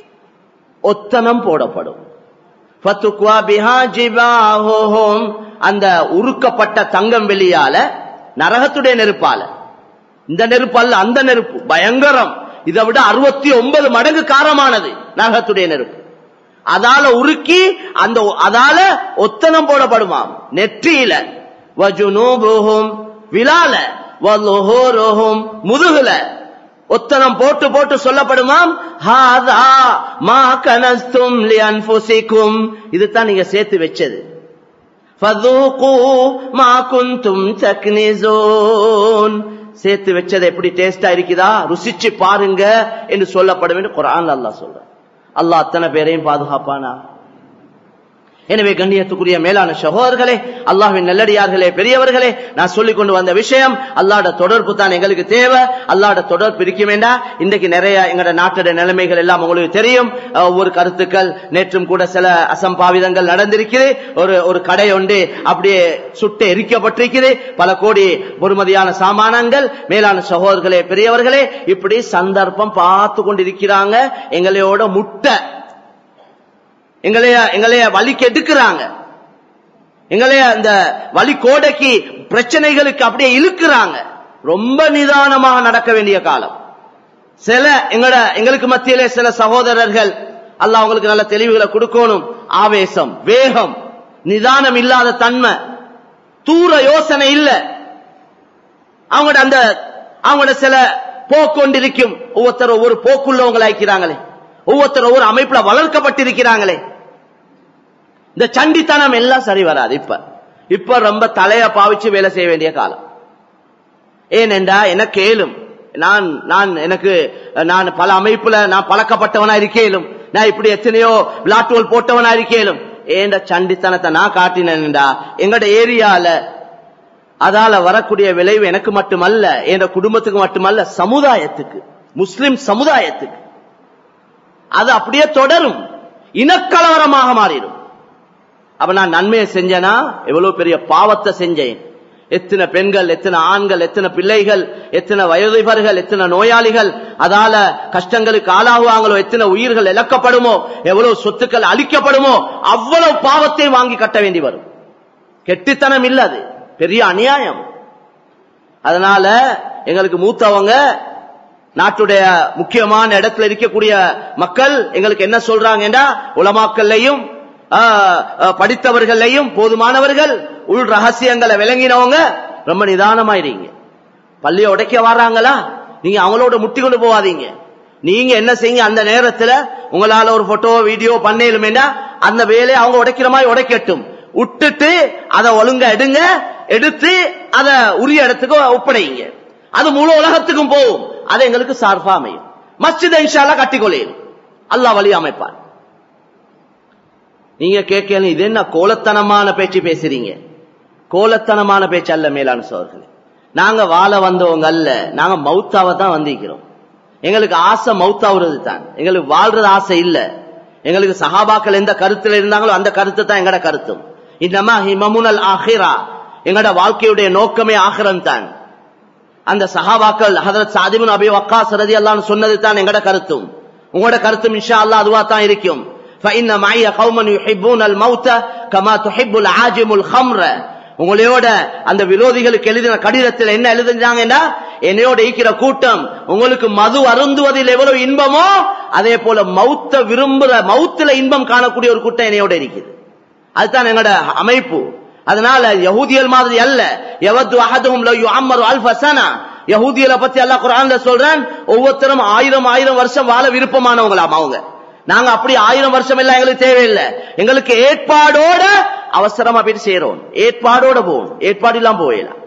ஒத்தனம் போடப்படும் ஃபத்துக்வா பிஹா ஜிபாஹுஹும். அந்த உருக்கப்பட்ட தங்கம் வெளியால நரகத்துடைய நெருப்பால இந்த நெருப்பு அல்ல அந்த நெருப்பு பயங்கரம் இதை விட அறுபத்தி ஒன்பது மடங்கு காரமானது நரகத்துடைய நெருப்பு அதால உருக்கி அந்த அதால ஒத்தனம் போடப்படுமாம் நெற்றியில வஜுனூபுஹும் விழால வலுஹூருஹும் முதுகுல ஒத்தனம் போட்டு போட்டு சொல்லப்படுமாம் ஹாதா மா கனஸ்தும் லிஅன்ஃபுசிக்கும் இதுதான் நீங்க சேர்த்து வச்சது ஃபதூகு மா குன்தும் தக்னிசூன் சேர்த்து வச்சது எப்படி டேஸ்டா இருக்குதா ருசிச்சு பாருங்க என்று சொல்லப்படும் என்று குர்ஆன்ல அல்லாஹ் சொல்றான் அல்லாஹ் அத்தனை பேரையும் பாதுகாப்பானா எனவே கண்ணியத்துக்குரிய மேலான சகோதரர்களே அல்லாஹ்வின் நல்லடியார்களே பெரியவர்களே நான் சொல்லிக் கொண்டு வந்த விஷயம் அல்லாட தொடர்பு தான் எங்களுக்கு தேவை அல்லாட தொடர்பு இருக்க வேண்டாம் இன்றைக்கு நிறைய எங்களோட நாட்டோட நிலைமைகள் எல்லாம் உங்களுக்கு தெரியும் அஹ், ஒவ்வொரு கருத்துக்கள் நேற்றும் கூட சில அசம்பாவிதங்கள் நடந்திருக்குது ஒரு ஒரு கடை ஒன்று அப்படியே சுட்டு எரிக்கப்பட்டிருக்குது பல கோடி பொறுமதியான சாமானங்கள் மேலான சகோதரர்களே பெரியவர்களே இப்படி சந்தர்ப்பம் பார்த்து கொண்டிருக்கிறாங்க எங்களையோட முட்டை எங்களைய எங்களைய வலிக்கு எடுக்கிறாங்க எங்களைய அந்த வலி கோடைக்கு பிரச்சனைகளுக்கு அப்படியே இழுக்கிறாங்க ரொம்ப நிதானமாக நடக்க வேண்டிய காலம் சில எங்கட எங்களுக்கு மத்தியிலே சில சகோதரர்கள் அல்லாஹ் அவங்களுக்கு நல்ல தெளிவுகளை கொடுக்கணும் ஆவேசம் வேகம் நிதானம் இல்லாத தன்மை தூர யோசனை இல்ல அவங்களோட அந்த அவங்களோட சில போக்கொண்டிருக்கும் ஒவ்வொருத்தர் ஒவ்வொரு போக்குள்ளவங்களாக்கிறாங்களே ஒவ்வொருத்தர் ஒவ்வொரு அமைப்புல வளர்க்கப்பட்டிருக்கிறாங்களே இந்த சண்டித்தனம் எல்லாம் சரி வராது இப்ப இப்ப ரொம்ப தலைய பாவிச்சு வேலை செய்ய வேண்டிய காலம் ஏனென்றா எனக்கு கேளும் நான் நான் எனக்கு நான் பல அமைப்புல நான் பழக்கப்பட்டவனா இருக்கேலும் நான் இப்படி எத்தனையோ விளாட்டுகள் போட்டவனா இருக்கேலும் ஏண்ட சண்டித்தனத்தை நான் காட்டினேன்டா எங்கட ஏரியால அதால வரக்கூடிய விளைவு எனக்கு மட்டுமல்ல என் குடும்பத்துக்கு மட்டுமல்ல சமுதாயத்துக்கு முஸ்லிம் சமுதாயத்துக்கு அது அப்படியே தொடரும் இனக்கலவரமாக மாறிடும் அப்ப நான் நன்மையை செஞ்சேனா எவ்வளவு பெரிய பாவத்தை செஞ்சேன் எத்தனை பெண்கள் எத்தனை ஆண்கள் எத்தனை பிள்ளைகள் எத்தனை வயதிபர்கள் எத்தனை நோயாளிகள் அதால கஷ்டங்களுக்கு ஆளாகுவாங்களோ எத்தனை உயிர்கள் இழக்கப்படுமோ எவ்வளவு சொத்துக்கள் அழிக்கப்படுமோ அவ்வளவு பாவத்தையும் வாங்கி கட்ட வேண்டி வரும் கெட்டித்தனம் இல்ல அது பெரிய அநியாயம் அதனால எங்களுக்கு மூத்தவங்க நாட்டுடைய முக்கியமான இடத்துல இருக்கக்கூடிய மக்கள் எங்களுக்கு என்ன சொல்றாங்கன்னா உலமாக்கள்லையும் ஆஹ், ஆஹ், படித்தவர்களையும் போதுமானவர்கள் உள் ரகசியங்களை விளங்கினவங்க ரொம்ப நிதானமாயிருங்க பள்ளியை உடைக்க வர்றாங்களா நீங்க அவங்களோட முட்டி கொண்டு போவாதீங்க நீங்க என்ன செய்யுங்க அந்த நேரத்துல உங்களால ஒரு போட்டோ வீடியோ பண்ணேலுமேனா அந்த வேலையை அவங்க உடைக்கிற மாதிரி உடைக்கட்டும் விட்டுட்டு அதை ஒழுங்கா எடுங்க எடுத்து அதை உரிய இடத்துக்கு ஒப்படைங்க அது முழு உலகத்துக்கும் போகும் அது எங்களுக்கு சார்பா அமையும் மஸ்ஜித் இன்ஷால்லா கட்டிக்கொள்ளையும் அல்லாஹ் வழி அமைப்பார் நீங்க கேட்கல இது என்ன கோலத்தனமான பேச்சு பேசுறீங்க கோலத்தனமான பேச்சு அல்ல மேலான சோர்களே நாங்க வாழ வந்தவங்க அல்ல நாங்க மௌத்தாவை தான் வந்திருக்கிறோம் எங்களுக்கு ஆசை மௌத்தாவுறது தான் எங்களுக்கு வாழ்றது ஆசை இல்ல எங்களுக்கு சஹாபாக்கள் எந்த கருத்துல இருந்தாங்களோ அந்த கருத்து தான் எங்கட கருத்தும் இன்னமா ஹிமமுனல் ஆஹிரா எங்கட வாழ்க்கையுடைய நோக்கமே ஆகிரம் தான் அந்த சஹாபாக்கள் ஹதரத் சாதிமுன் அபி வக்காஸ் ரதி அல்லான்னு சொன்னது தான் எங்கட கருத்தும் உங்களோட கருத்தும் இன்ஷா அல்லாஹ் அதுவா தான் இருக்கும் فإن معي قوما يحبون الموت كما تحب العاجم الخمر உங்களோட அந்த விரோதிகளுக்கு எழுதின கடிதத்தில் என்ன எழுதுனாங்கன்னா என்னையோட ஈக்கிற கூட்டம் உங்களுக்கு மது அருந்துவதில் எவ்வளவு இன்பமோ அதே போல மௌத்த விரும்புற மௌத்துல இன்பம் காணக்கூடிய ஒரு கூட்டம் என்னையோட இருக்குது அதுதான் எங்களோட அமைப்பு அதனால யஹூதியல் மாதிரி அல்ல எவது அஹதும் லவ் யுஅம்மரு அல்ஃப சனா யஹூதியல பத்தி அல்லாஹ் குர்ஆன்ல சொல்றான் ஒவ்வொருத்தரும் ஆயிரம் ஆயிரம் வருஷம் வாழ விருப்பமானவங்களாம் அவங்க நாங்க அப்படி ஆயிரம் வருஷம் எல்லாம் எங்களுக்கு தேவையில்லை எங்களுக்கு ஏற்பாடோட அவசரமா போயிட்டு சேரும் ஏற்பாடோட போகணும் ஏற்பாடு இல்லாம போயிடலாம்